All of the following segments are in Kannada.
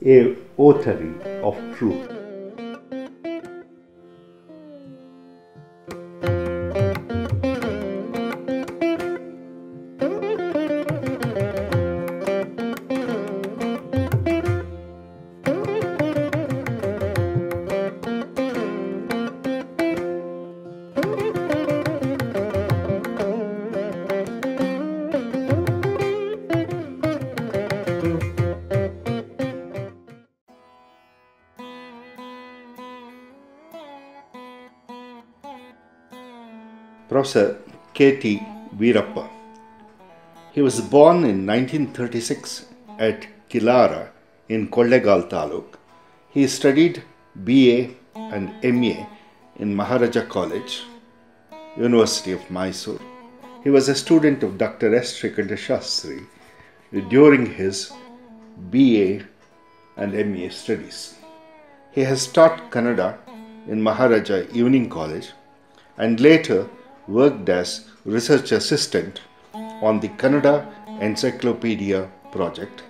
a votary of truth. Professor K.T. Veerappa. He was born in 1936 at Kilara in Kollegal Taluk. He studied BA and MA in Maharaja College, University of Mysore. He was a student of Dr. S. Srikhanda Shastri during his BA and MA studies. He has taught Kannada in Maharaja Evening College and later worked as research assistant on the Kannada Encyclopedia project.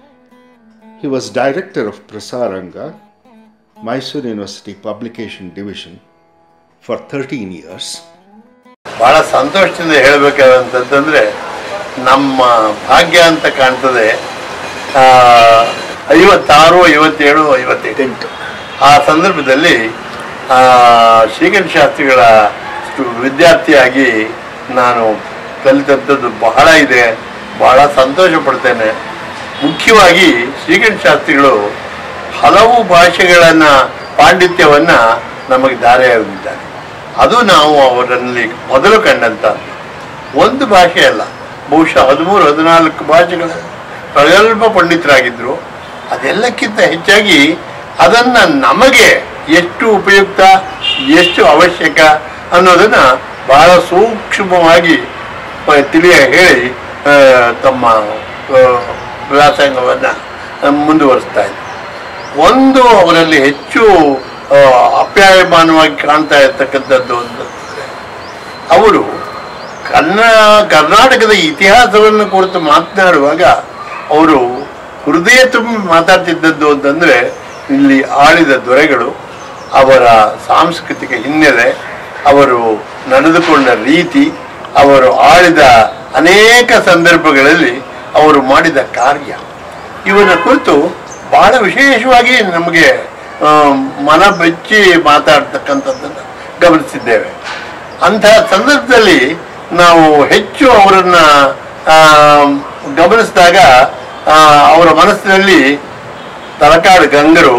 He was director of Prasaranga, Mysore University Publication Division for 13 years. ಬಹಳ ಸಂತೋಷದಿಂದ ಹೇಳಬೇಕಾದಂತಂದ್ರೆ ನಮ್ಮ ಭಾಗ್ಯ ಅಂತ ಕಾಣ್ತದೆ ಆ, ಐವತ್ತಾರು ಐವತ್ತೇಳು ಐವತ್ತೆಂಟು ಆ ಸಂದರ್ಭದಲ್ಲಿ ಆ, ಶ್ರೀಕಂಠ ಶಾಸ್ತ್ರಿಗಳ ಸ್ಟು- ವಿದ್ಯಾರ್ಥಿಯಾಗಿ ನಾನು ಕಲಿತಂಥದ್ದು ಬಹಳ ಇದೆ ಬಹಳ ಸಂತೋಷ ಪಡ್ತೇನೆ ಮುಖ್ಯವಾಗಿ ಶ್ರೀಕಂಠ ಶಾಸ್ತ್ರಿಗಳು ಹಲವು ಭಾಷೆಗಳನ್ನು ಪಾಂಡಿತ್ಯವನ್ನು ನಮಗೆ ದಾರಿಯಾಗಿದ್ದಾರೆ ಅದು ನಾವು ಅವರಲ್ಲಿ ಮೊದಲು ಕಂಡಂತ ಒಂದು ಭಾಷೆ ಅಲ್ಲ ಬಹುಶಃ ಹದಿಮೂರು ಹದಿನಾಲ್ಕು ಭಾಷೆಗಳ ಪ್ರಗಲ್ಭ ಪಂಡಿತರಾಗಿದ್ದರು ಅದೆಲ್ಲಕ್ಕಿಂತ ಹೆಚ್ಚಾಗಿ ಅದನ್ನು ನಮಗೆ ಎಷ್ಟು ಉಪಯುಕ್ತ ಎಷ್ಟು ಅವಶ್ಯಕ ಅನ್ನೋದನ್ನು ಬಹಳ ಸೂಕ್ಷ್ಮವಾಗಿ ಪ- ತಿಳಿಯ ಹೇಳಿ ಆ, ತಮ್ಮ ಆ, ವ್ಯಾಸಂಗವನ್ನು ಮುಂದುವರಿಸ್ತಾ ಇದ್ದಾರೆ ಒಂದು ಅವರಲ್ಲಿ ಹೆಚ್ಚು ಆ, ಅಪ್ಯಾಯಮಾನವಾಗಿ ಕಾಣ್ತಾ ಇರ್ತಕ್ಕಂಥದ್ದು ಅಂತಂದ್ರೆ ಅವರು ಕನ್ನ ಕರ್ನಾಟಕದ ಇತಿಹಾಸವನ್ನು ಕುರಿತು ಮಾತನಾಡುವಾಗ ಅವರು ಹೃದಯ ತುಂಬಿ ಮಾತಾಡ್ತಿದ್ದದ್ದು ಅಂತಂದ್ರೆ ಇಲ್ಲಿ ಆಳಿದ ದೊರೆಗಳು ಅವರ ಸಾಂಸ್ಕೃತಿಕ ಹಿನ್ನೆಲೆ ಅವರು ನಡೆದುಕೊಂಡ ರೀತಿ ಅವರು ಆಳಿದ ಅನೇಕ ಸಂದರ್ಭಗಳಲ್ಲಿ ಅವರು ಮಾಡಿದ ಕಾರ್ಯ ಇವನ ಕುರಿತು ಬಹಳ ವಿಶೇಷವಾಗಿ ನಮಗೆ ಆ, ಮನ ಬೆಚ್ಚಿ ಮಾತಾಡ್ತಕ್ಕಂಥದ್ದನ್ನು ಗಮನಿಸಿದ್ದೇವೆ ಅಂತಹ ಸಂದರ್ಭದಲ್ಲಿ ನಾವು ಹೆಚ್ಚು ಅವರನ್ನ ಆ, ಗಮನಿಸಿದಾಗ ಆ, ಅವರ ಮನಸ್ಸಿನಲ್ಲಿ ತಲಕಾಡು ಗಂಗರು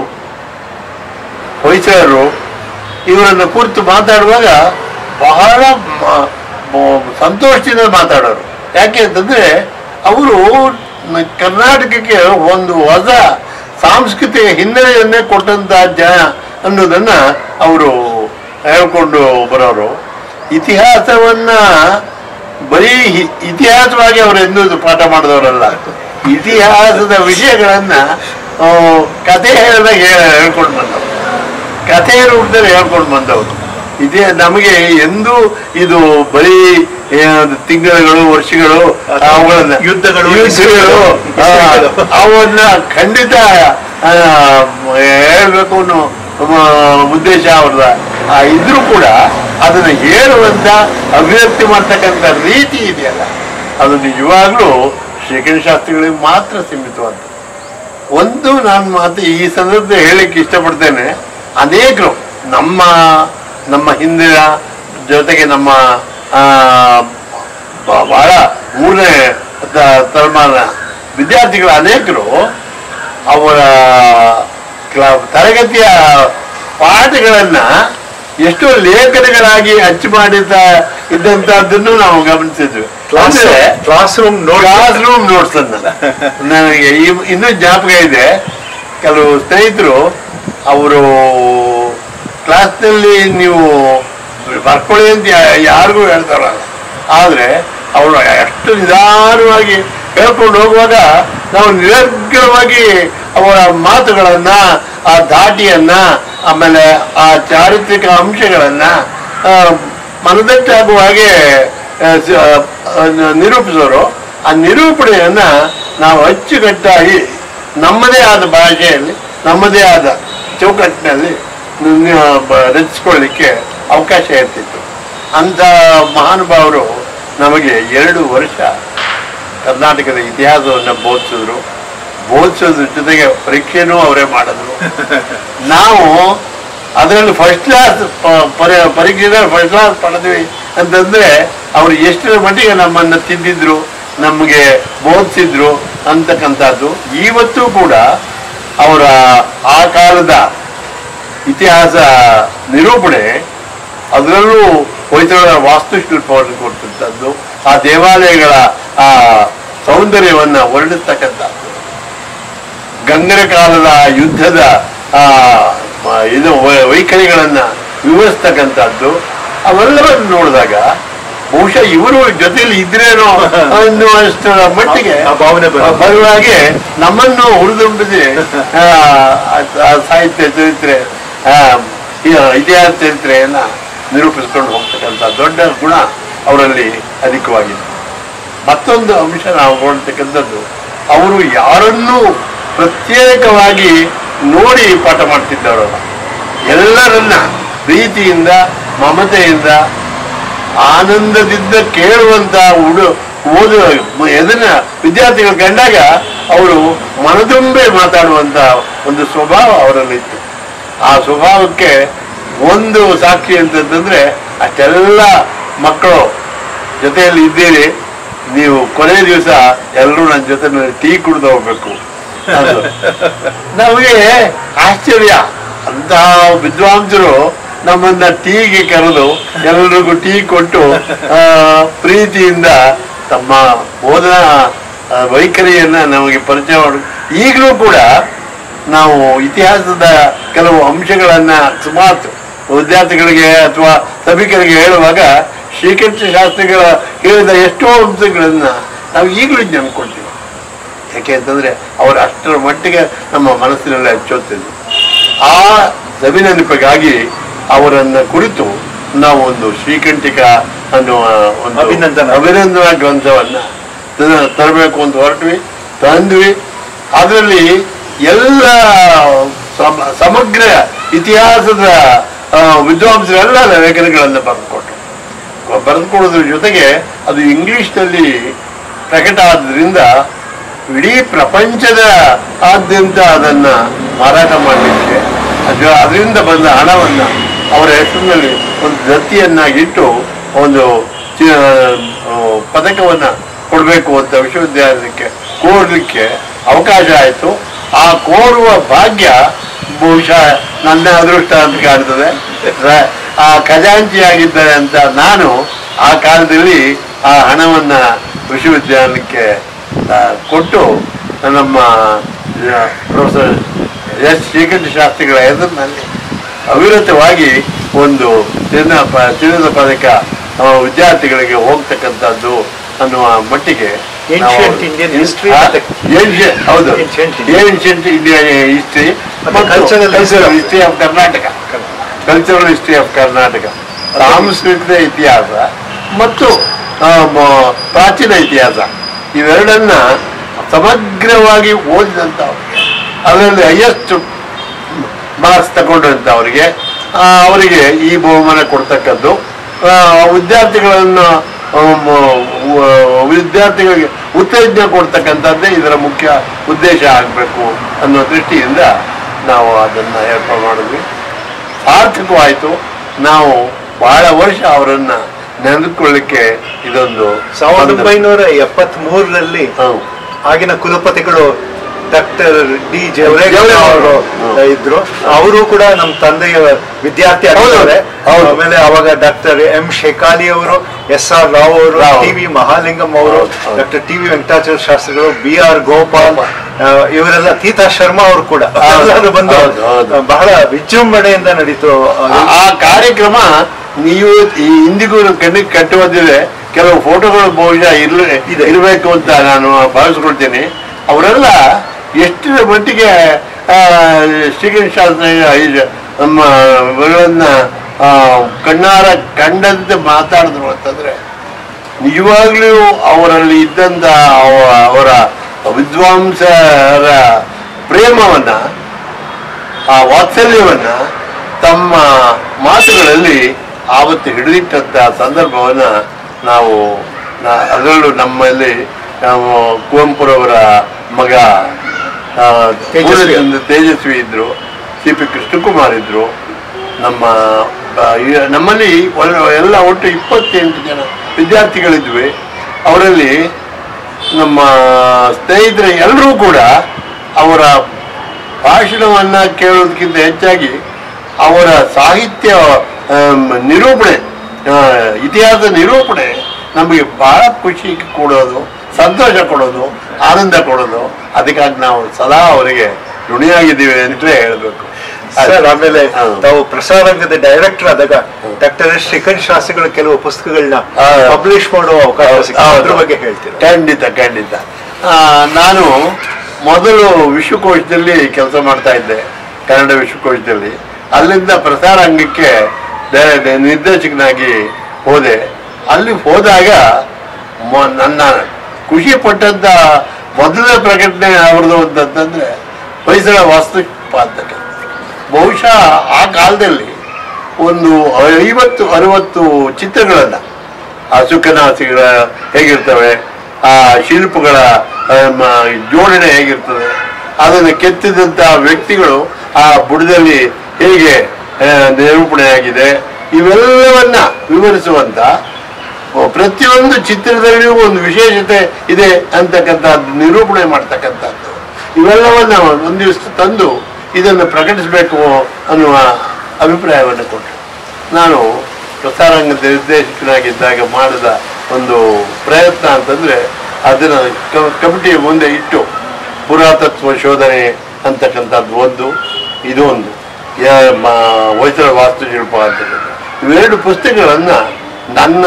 ಹೊಯ್ಸಳರು ಇವರನ್ನು ಕುರಿತು ಮಾತಾಡುವಾಗ ಬಹಳ ಮ- ಮ- ಸಂತೋಷದಿಂದ ಮಾತಾಡೋರು ಯಾಕೆ ಅಂತಂದ್ರೆ ಅವರು ನ- ಕರ್ನಾಟಕಕ್ಕೆ ಒಂದು ಹೊಸ ಸಾಂಸ್ಕೃತಿಕ ಹಿನ್ನೆಲೆಯನ್ನೇ ಕೊಟ್ಟಂತಹ ಜನ ಅನ್ನೋದನ್ನ ಅವರು ಹೇಳ್ಕೊಂಡು ಬರೋರು ಇತಿಹಾಸವನ್ನ ಬರೀ ಹಿ- ಇತಿಹಾಸವಾಗಿ ಅವರು ಎಂದೂ ಪಾಠ ಮಾಡಿದವರಲ್ಲ ಇತಿಹಾಸದ ವಿಷಯಗಳನ್ನ ಆ, ಕಥೆ ಹೇಳಿದಾಗ ಹೇ- ಹೇಳ್ಕೊಂಡು ಬಂದವರು ಕಥೆ ರೂಪದಲ್ಲಿ ಹೇಳ್ಕೊಂಡು ಬಂದವರು ಇದೇ ನಮಗೆ ಎಂದೂ ಇದು ಬರೀ ಏನು ತಿಂಗಳುಗಳು ವರ್ಷಗಳು ಅವುಗಳನ್ನ ಯುದ್ಧಗಳು, ಯುದ್ಧಗಳು ಆ, ಇಸ್ವಿಗಳು. ಅವನ್ನ ಖಂಡಿತ ಆ, ಹೇಳ್ಬೇಕು ಅನ್ನೋ ಮ- ಉದ್ದೇಶ ಅವ್ರದ ಆ, ಇದ್ರೂ ಕೂಡ ಅದನ್ನ ಹೇಳುವಂತ ಅಭಿವ್ಯಕ್ತಿ ಮಾಡ್ತಕ್ಕಂಥ ರೀತಿ ಇದೆಯಲ್ಲ ಅದು ನಿಜವಾಗ್ಲೂ ಶ್ರೀಕೃಷ್ಣ ಶಾಸ್ತ್ರಿಗಳಿಗೆ ಮಾತ್ರ ಸೀಮಿತವಾದ ಒಂದು ನಾನು ಮಾತು ಈ ಸಂದರ್ಭದಲ್ಲಿ ಹೇಳಲಿಕ್ಕೆ ಇಷ್ಟಪಡ್ತೇನೆ ಅನೇಕರು ನಮ್ಮ ನಮ್ಮ ಹಿಂದಿನ ಜೊತೆಗೆ ನಮ್ಮ ಆ, ಬ- ಬಹಳ ಮೂರನೇ ತ- ತಲೆಮಾರಿನ ವಿದ್ಯಾರ್ಥಿಗಳು ಅನೇಕರು ಅವರ ಕ್ಲ- ತರಗತಿಯ ಪಾಠಗಳನ್ನ ಎಷ್ಟೋ ಲೇಖನಗಳಾಗಿ ಅಚ್ಚು ಮಾಡಿದ ಇದ್ದಂತಹದ್ದನ್ನು ನಾವು ಗಮನಿಸಿದ್ವಿ ಕ್ಲಾಸ್ ಅಂದ್ರೆ ಕ್ಲಾಸ್ ರೂಮ್ ನೋಡಿ ಕ್ಲಾಸ್ ರೂಮ್ ನೋಟ್ಸ್ ಅನ್ನ ನನಗೆ ಈ- ಇನ್ನೂ ಜ್ಞಾಪಕ ಇದೆ ಕೆಲವು ಸ್ನೇಹಿತರು ಅವರು ಕ್ಲಾಸ್ನಲ್ಲಿ ನೀವು ಬರ್ಕೊಳ್ಳಿ ಅಂತ ಯಾ- ಯಾರಿಗೂ ಹೇಳ್ತಾರಲ್ಲ ಆದರೆ ಅವರು ಎಷ್ಟು ನಿಧಾನವಾಗಿ ಹೇಳ್ಕೊಂಡು ಹೋಗುವಾಗ ನಾವು ನಿರರ್ಗಳವಾಗಿ ಅವರ ಮಾತುಗಳನ್ನ ಆ ಧಾಟಿಯನ್ನ ಆಮೇಲೆ ಆ ಚಾರಿತ್ರಿಕ ಅಂಶಗಳನ್ನ ಆ, ಮನದಟ್ಟಾಗುವ ಹಾಗೆ ಆ, ಸ- ಆ, ನ- ನಿರೂಪಿಸೋರು ಆ ನಿರೂಪಣೆಯನ್ನ ನಾವು ಅಚ್ಚುಕಟ್ಟಾಗಿ ನಮ್ಮದೇ ಆದ ಭಾಷೆಯಲ್ಲಿ ನಮ್ಮದೇ ಆದ ಚೌಕಟ್ಟಿನಲ್ಲಿ ನ- ಬ- ರಚಿಸ್ಕೊಳ್ಳಿಕ್ಕೆ ಅವಕಾಶ ಇರ್ತಿತ್ತು ಅಂತ ಮಹಾನುಭಾವರು ನಮಗೆ ಎರಡು ವರ್ಷ ಕರ್ನಾಟಕದ ಇತಿಹಾಸವನ್ನು ಬೋಧಿಸಿದ್ರು ಬೋಧಿಸೋದ್ರ ಜೊತೆಗೆ ಪರೀಕ್ಷೆನೂ ಅವರೇ ಮಾಡಿದ್ರು ನಾವು ಅದರಲ್ಲಿ ಫಸ್ಟ್ ಕ್ಲಾಸ್ ಪರೀಕ್ಷೆದಲ್ಲಿ ಫಸ್ಟ್ ಕ್ಲಾಸ್ ಪಡೆದ್ವಿ ಅಂತಂದ್ರೆ ಅವ್ರು ಎಷ್ಟರ ಮಟ್ಟಿಗೆ ನಮ್ಮನ್ನು ತಿದ್ದಿದ್ರು ನಮಗೆ ಬೋಧಿಸಿದ್ರು ಅಂತಕ್ಕಂಥದ್ದು ಇವತ್ತು ಕೂಡ ಅವರ ಆ ಕಾಲದ ಇತಿಹಾಸ ನಿರೂಪಣೆ ಅದರಲ್ಲೂ ಹೊಯ್ಸಳರ ವಾಸ್ತುಶಿಲ್ಪವನ್ನು ಕೊಡ್ತಕ್ಕಂಥದ್ದು ಆ ದೇವಾಲಯಗಳ ಆ ಸೌಂದರ್ಯವನ್ನು ವರ್ಣಿಸ್ತಕ್ಕಂಥದ್ದು ಗಂಗರ ಕಾಲದ ಯುದ್ಧದ ಆ ಮ- ಇದು ವೈ- ವೈಖರಿಗಳನ್ನ ವಿವರಿಸ್ತಕ್ಕಂಥದ್ದು ಅವೆಲ್ಲವನ್ನು ನೋಡಿದಾಗ ಬಹುಶಃ ಇವರು ಜೊತೆಲಿ ಇದ್ರೇನೋ ಅನ್ನುವಷ್ಟರ ಮಟ್ಟಿಗೆ ಆ ಭಾವನೆ ಬರುತ್ತೆ. ಬರುವ ಹಾಗೆ ನಮ್ಮನ್ನು ಹುರಿದುಂಬಿಸಿ ಆ, ಆ ಸಾಹಿತ್ಯ ಚರಿತ್ರೆ ಆ, ಈ ಇತಿಹಾಸ ಚರಿತ್ರೆಯನ್ನ ನಿರೂಪಿಸ್ಕೊಂಡು ಹೋಗ್ತಕ್ಕಂಥ ದೊಡ್ಡ ಗುಣ ಅವರಲ್ಲಿ ಅಧಿಕವಾಗಿದೆ ಮತ್ತೊಂದು ಅಂಶ ನಾವು ನೋಡ್ತಕ್ಕಂಥದ್ದು ಅವರು ಯಾರನ್ನೂ ಪ್ರತ್ಯೇಕವಾಗಿ ನೋಡಿ ಪಾಠ ಮಾಡ್ತಿದ್ದವರಲ್ಲ ಎಲ್ಲರನ್ನ ಪ್ರೀತಿಯಿಂದ ಮಮತೆಯಿಂದ ಆನಂದದಿಂದ ಕೇಳುವಂತ ಉಡು ಓದುವ ಎದನ್ನ ವಿದ್ಯಾರ್ಥಿಗಳು ಕಂಡಾಗ ಅವರು ಮನದುಂಬೆ ಮಾತಾಡುವಂತ ಒಂದು ಸ್ವಭಾವ ಅವರಲ್ಲಿತ್ತು ಆ ಸ್ವಭಾವಕ್ಕೆ ಒಂದು ಸಾಕ್ಷಿ ಅಂತಂದ್ರೆ ಅಷ್ಟೆಲ್ಲ ಮಕ್ಕಳು ಜೊತೆಯಲ್ಲಿ ಇದ್ದೀರಿ ನೀವು ಕೊನೆ ದಿವಸ ಎಲ್ಲರೂ ನನ್ನ ಜೊತೆ ಟೀ ಕುಡಿದು ಹೋಗ್ಬೇಕು ಅದು. ನಮಗೆ ಆಶ್ಚರ್ಯ ಅಂತಹ ವಿದ್ವಾಂಸರು ನಮ್ಮನ್ನ ಟೀಗೆ ಕರೆದು ಎಲ್ಲರಿಗೂ ಟೀ ಕೊಟ್ಟು ಆ, ಪ್ರೀತಿಯಿಂದ ತಮ್ಮ ಬೋಧನಾ ಆ, ವೈಖರಿಯನ್ನ ನಮಗೆ ಪರಿಚಯ ಮಾಡಿ ಈಗಲೂ ಕೂಡ ನಾವು ಇತಿಹಾಸದ ಕೆಲವು ಅಂಶಗಳನ್ನ ಸುಮಾರು ವಿದ್ಯಾರ್ಥಿಗಳಿಗೆ ಅಥವಾ ಸಭಿಕರಿಗೆ ಹೇಳುವಾಗ ಶ್ರೀಕೃಷ್ಣ ಶಾಸ್ತ್ರಿಗಳ ಹೇಳಿದ ಎಷ್ಟೋ ಅಂಶಗಳನ್ನ ನಾವು ಈಗಲೂ ನೆನ್ಕೊಳ್ತೀವಿ ಯಾಕೆ ಅಂತಂದ್ರೆ ಅವರು ಅಷ್ಟರ ಮಟ್ಟಿಗೆ ನಮ್ಮ ಮನಸ್ಸಿನಲ್ಲಿ ಹಚ್ಚೋತಿದ್ರು ಆ ಸವಿನೆನಪಿಗಾಗಿ ಅವರನ್ನ ಕುರಿತು ನಾವು ಒಂದು ಶ್ರೀಕಂಠಿಕ ಅನ್ನುವ ಒಂದು ಅಭಿನಂದನಾ. ಅಭಿನಂದನಾ ಗ್ರಂಥವನ್ನ ತ- ತರಬೇಕು ಅಂತ ಹೊರಟ್ವಿ ತಂದ್ವಿ ಅದರಲ್ಲಿ ಎಲ್ಲ ಸಮ- ಸಮಗ್ರ ಇತಿಹಾಸದ ಆ, ವಿದ್ವಾಂಸರೆಲ್ಲ ಲೇಖನಗಳನ್ನು ಬರೆದುಕೊಟ್ರು ಬರೆದುಕೊಡೋದ್ರ ಜೊತೆಗೆ ಅದು ಇಂಗ್ಲಿಷ್ನಲ್ಲಿ ಪ್ರಕಟ ಆದ್ರಿಂದ ಇಡೀ ಪ್ರಪಂಚದ ಆದ್ಯಂತ ಅದನ್ನ ಮಾರಾಟ ಮಾಡಲಿಕ್ಕೆ ಅದು ಅದರಿಂದ ಬಂದ ಹಣವನ್ನ ಅವರ ಹೆಸರಿನಲ್ಲಿ ಒಂದು ದತ್ತಿಯನ್ನಾಗಿಟ್ಟು ಒಂದು ಚಿ- ಆ, ಪದಕವನ್ನ ಕೊಡಬೇಕು ಅಂತ ವಿಶ್ವವಿದ್ಯಾಲಯಕ್ಕೆ ಕೋರ್ಲಿಕ್ಕೆ ಅವಕಾಶ ಆಯಿತು ಆ ಕೋರುವ ಭಾಗ್ಯ ಬಹುಶಃ ನನ್ನ ಅದೃಷ್ಟ ಅಂತ ಕಾಣ್ತದೆ ರ- ಆ ಖಜಾಂಚಿಯಾಗಿದ್ದಾರೆ ಅಂತ ನಾನು ಆ ಕಾಲದಲ್ಲಿ ಆ ಹಣವನ್ನ ವಿಶ್ವವಿದ್ಯಾಲಯಕ್ಕೆ ಆ, ಕೊಟ್ಟು ನಮ್ಮ ಆ, ಪ್ರೊಫೆಸರ್ ಎಸ್ ಶ್ರೀಕಂಠ ಶಾಸ್ತ್ರಿಗಳ ಹೆಸರಿನಲ್ಲಿ ಅವಿರತವಾಗಿ ಒಂದು ಚಿನ್ನ ಪ- ಚಿನ್ನದ ಪದಕ ಆ, ವಿದ್ಯಾರ್ಥಿಗಳಿಗೆ ಹೋಗ್ತಕ್ಕಂಥದ್ದು ಅನ್ನುವ ಮಟ್ಟಿಗೆ Ancient Indian history ಮತ್ತೆ- ಏನ್ಷಿಯಂಟ್ ಹೌದು Ancient Indian. Ancient Indian history ಮತ್ತೆ cultural history. History of Karnataka cultural history of Karnataka ಸಾಂಸ್ಕೃತಿಕ ಇತಿಹಾಸ ಮತ್ತು ಆ, ಮ- ಪ್ರಾಚೀನ ಇತಿಹಾಸ ಇವೆರಡನ್ನ ಸಮಗ್ರವಾಗಿ ಓದಿದಂತ ಅದರಲ್ಲಿ ಹೈಯೆಸ್ಟ್ ಮಾರ್ಕ್ಸ್ ತಗೊಂಡಂಥವರಿಗೆ ಆ, ಅವರಿಗೆ ಈ ಬಹುಮಾನ ಕೊಡ್ತಕ್ಕದ್ದು ಆ, ವಿದ್ಯಾರ್ಥಿಗಳನ್ನು ಆ, ಮ- ವ- ವಿದ್ಯಾರ್ಥಿಗಳಿಗೆ ಉತ್ತೇಜನ ಕೊಡ್ತಕ್ಕಂಥದ್ದೇ ಇದರ ಮುಖ್ಯ ಉದ್ದೇಶ ಆಗಬೇಕು ಅನ್ನೋ ದೃಷ್ಟಿಯಿಂದ ನಾವು ಅದನ್ನು ಏರ್ಪಾಡು ಮಾಡಿದ್ವಿ ಸಾರ್ಥಕವಾಯಿತು ನಾವು ಬಹಳ ವರ್ಷ ಅವರನ್ನ ನೆನೆದುಕೊಳ್ಳಿಕ್ಕೆ ಇದೊಂದು ಸಾವಿರದ ಒಂದು- ಒಂಬೈನೂರ ಎಪ್ಪತ್ತ್ ಮೂರರಲ್ಲಿ ಹೌದು. ಆಗಿನ ಕುಲಪತಿಗಳು ಡಾಕ್ಟರ್ ಡಿ ಜವರೇಗೌಡ ಜವರೇಗೌಡ ಅವರು ಹ್ಮ್. ಇದ್ರು ಅವರು ಕೂಡ ನಮ್ಮ ತಂದೆಯ ವಿದ್ಯಾರ್ಥಿ ಹೌದು, ಆಗಿದ್ದಾರೆ ಹೌದು. ಆಮೇಲೆ ಅವಾಗ ಡಾಕ್ಟರ್ ಎಂ ಶೇಖಾಲಿ ಅವರು ಎಸ್ ಆರ್ ರಾವ್ ಅವರು ರಾವ್. ಟಿ ವಿ ಮಹಾಲಿಂಗಂ ಅವರು ಹೌದು, ಹೌದು. ಡಾಕ್ಟರ್ ಟಿ ವಿ ವೆಂಕಟಾಚಾರ್ಯ ಶಾಸ್ತ್ರಿಗಳು ಬಿ ಆರ್ ಗೋಪಾಲ್ ಆ, ಇವರೆಲ್ಲ ತೀತಾ ಶರ್ಮಾ ಅವರು ಕೂಡ ಹೌದು, ಎಲ್ಲರೂ ಬಂದು ಹೌದು, ಹೌದು. ಆ, ಬಹಳ ವಿಜೃಂಭಣೆಯಿಂದ ನಡೀತು ಆ ಆ ಕಾರ್ಯಕ್ರಮ ನೀವು ಈ ಇಂದಿಗೂ ಕಣ್ಣಿಗೆ ಕಟ್ಟುವುದಿದೆ ಕೆಲವು ಫೋಟೋಗಳು ಬಹುಶಃ ಇರ್ಲ ಇದೆ. ಇರಬೇಕು ಅಂತ ನಾನು ಭಾವಿಸ್ಕೊಳ್ತೇನೆ ಅವರೆಲ್ಲ ಎಷ್ಟರ ಮಟ್ಟಿಗೆ ಆ, ಶ್ರೀಕೃಷ್ಣ ಶಾಸ್ತ್ರಿ ಐ- ನಮ್ಮ ಇವರನ್ನ ಆ, ಕಣ್ಣಾರ ಕಂಡಂತೆ ಮಾತಾಡಿದ್ರು ಅಂತಂದ್ರೆ ನಿಜವಾಗ್ಲೂ ಅವರಲ್ಲಿ ಇದ್ದಂತ ಅವ- ಅವರ ವಿದ್ವಾಂಸರ ಪ್ರೇಮವನ್ನ ಆ ವಾತ್ಸಲ್ಯವನ್ನ ತಮ್ಮ ಮಾತುಗಳಲ್ಲಿ ಆವತ್ತು ಹಿಡಿದಿಟ್ಟಂತ ಸಂದರ್ಭವನ್ನ ನಾವು ನಾ- ಅದರಲ್ಲೂ ನಮ್ಮಲ್ಲಿ ನಾವು ಕುವೆಂಪುರವರ ಮಗ ಆ, ತೇಜಸ್ವಿ. ಪೂರ್ಣಚಂದ್ರ ತೇಜಸ್ವಿ ಇದ್ರು ಸಿ ಪಿ ಕೃಷ್ಣಕುಮಾರ್ ಇದ್ರು ನಮ್ಮ ಆ, ಈ- ನಮ್ಮಲ್ಲಿ ಒಳ- ಎಲ್ಲ ಒಟ್ಟು ಇಪ್ಪತ್ತೆಂಟು ಜನ ವಿದ್ಯಾರ್ಥಿಗಳಿದ್ವಿ ಅವರಲ್ಲಿ ನಮ್ಮ ಸ್ನೇಹಿತರು ಎಲ್ಲರೂ ಕೂಡ ಅವರ ಭಾಷಣವನ್ನ ಕೇಳೋದಕ್ಕಿಂತ ಹೆಚ್ಚಾಗಿ ಅವರ ಸಾಹಿತ್ಯ ಆಮ್, ನಿರೂಪಣೆ ಆ, ಇತಿಹಾಸ ನಿರೂಪಣೆ ನಮಗೆ ಬಹಳ ಖುಷಿ ಕೊಡೋದು ಸಂತೋಷ ಕೊಡೋದು ಆನಂದ ಕೊಡೋದು ಅದಕ್ಕಾಗಿ ನಾವು ಸದಾ ಅವರಿಗೆ ಋಣಿಯಾಗಿದ್ದೀವಿ ಅಂತಲೇ ಹೇಳಬೇಕು ಸರ್ ಆಮೇಲೆ ಹೌದು. ತಾವು ಪ್ರಸಾರಾಂಗದ ಡೈರೆಕ್ಟರ್ ಆದಾಗ ಡಾಕ್ಟರ್ ಎಸ್ ಶ್ರೀಕಂಠ್ ಶಾಸ್ತ್ರಿಗಳ ಕೆಲವು ಪುಸ್ತಕಗಳನ್ನ ಹಾ. ಪಬ್ಲಿಷ್ ಮಾಡುವ ಅವಕಾಶ ಸಿಕ್ಕಿದೆ. ಹೌದು. ಅದ್ರ ಬಗ್ಗೆ ಹೇಳ್ತೀರಾ ಖಂಡಿತ ಖಂಡಿತ ಆ, ನಾನು ಮೊದಲು ವಿಶ್ವಕೋಶದಲ್ಲಿ ಕೆಲಸ ಮಾಡ್ತಾ ಇದ್ದೆ ಕನ್ನಡ ವಿಶ್ವಕೋಶದಲ್ಲಿ ಅಲ್ಲಿಂದ ಪ್ರಸಾರಾಂಗಕ್ಕೆ ಡ- ಡ- ನಿರ್ದೇಶಕನಾಗಿ ಹೋದೆ ಅಲ್ಲಿ ಹೋದಾಗ ಮೊ- ನನ್ನ ಖುಷಿ ಪಟ್ಟಂತ ಮೊದಲನೇ ಪ್ರಕಟಣೆ ಅವ್ರದ್ದು ಅಂತಂದ್ರೆ ಹೊಯ್ಸಳ ವಾಸ್ತುಶಿಲ್ಪ ಅಂತಕ್ಕಂಥ ಬಹುಶಃ ಆ ಕಾಲದಲ್ಲಿ ಒಂದು ಐವತ್ತು ಅರವತ್ತು ಚಿತ್ರಗಳನ್ನು ಆ ಸುಖನಾಸಿಗಳ ಹೇಗಿರ್ತವೆ ಆ ಶಿಲ್ಪಗಳ ಆ, ಮ- ಜೋಡಣೆ ಹೇಗಿರ್ತದೆ ಅದನ್ನು ಕೆತ್ತಿದಂಥ ವ್ಯಕ್ತಿಗಳು ಆ ಬುಡದಲ್ಲಿ ಹೇಗೆ ಆ, ನಿರೂಪಣೆಯಾಗಿದೆ ಇವೆಲ್ಲವನ್ನ ವಿವರಿಸುವಂತ ಪ್ರತಿಯೊಂದು ಚಿತ್ರದಲ್ಲಿಯೂ ಒಂದು ವಿಶೇಷತೆ ಇದೆ ಅಂತಕ್ಕಂಥದ್ದು ನಿರೂಪಣೆ ಮಾಡ್ತಕ್ಕಂಥದ್ದು ಇವೆಲ್ಲವನ್ನ ಒಂದು ದಿವಸ ತಂದು ಇದನ್ನು ಪ್ರಕಟಿಸಬೇಕು ಅನ್ನುವ ಅಭಿಪ್ರಾಯವನ್ನು ಕೊಟ್ಟರು ನಾನು ಪ್ರಸಾರಾಂಗದ ನಿರ್ದೇಶಕನಾಗಿದ್ದಾಗ ಮಾಡಿದ ಒಂದು ಪ್ರಯತ್ನ ಅಂತಂದ್ರೆ ಅದನ್ನ ಕ- ಕಮಿಟಿಯ ಮುಂದೆ ಇಟ್ಟು ಪುರಾತತ್ವ ಶೋಧನೆ ಅಂತಕ್ಕಂಥದ್ದು ಒಂದು ಇದು ಒಂದು ಯ- ಮ- ಹೊಯ್ಸಳ ವಾಸ್ತುಶಿಲ್ಪ ಅಂತಕ್ಕಂಥ ಇವೆರಡು ಪುಸ್ತಕಗಳನ್ನ ನನ್ನ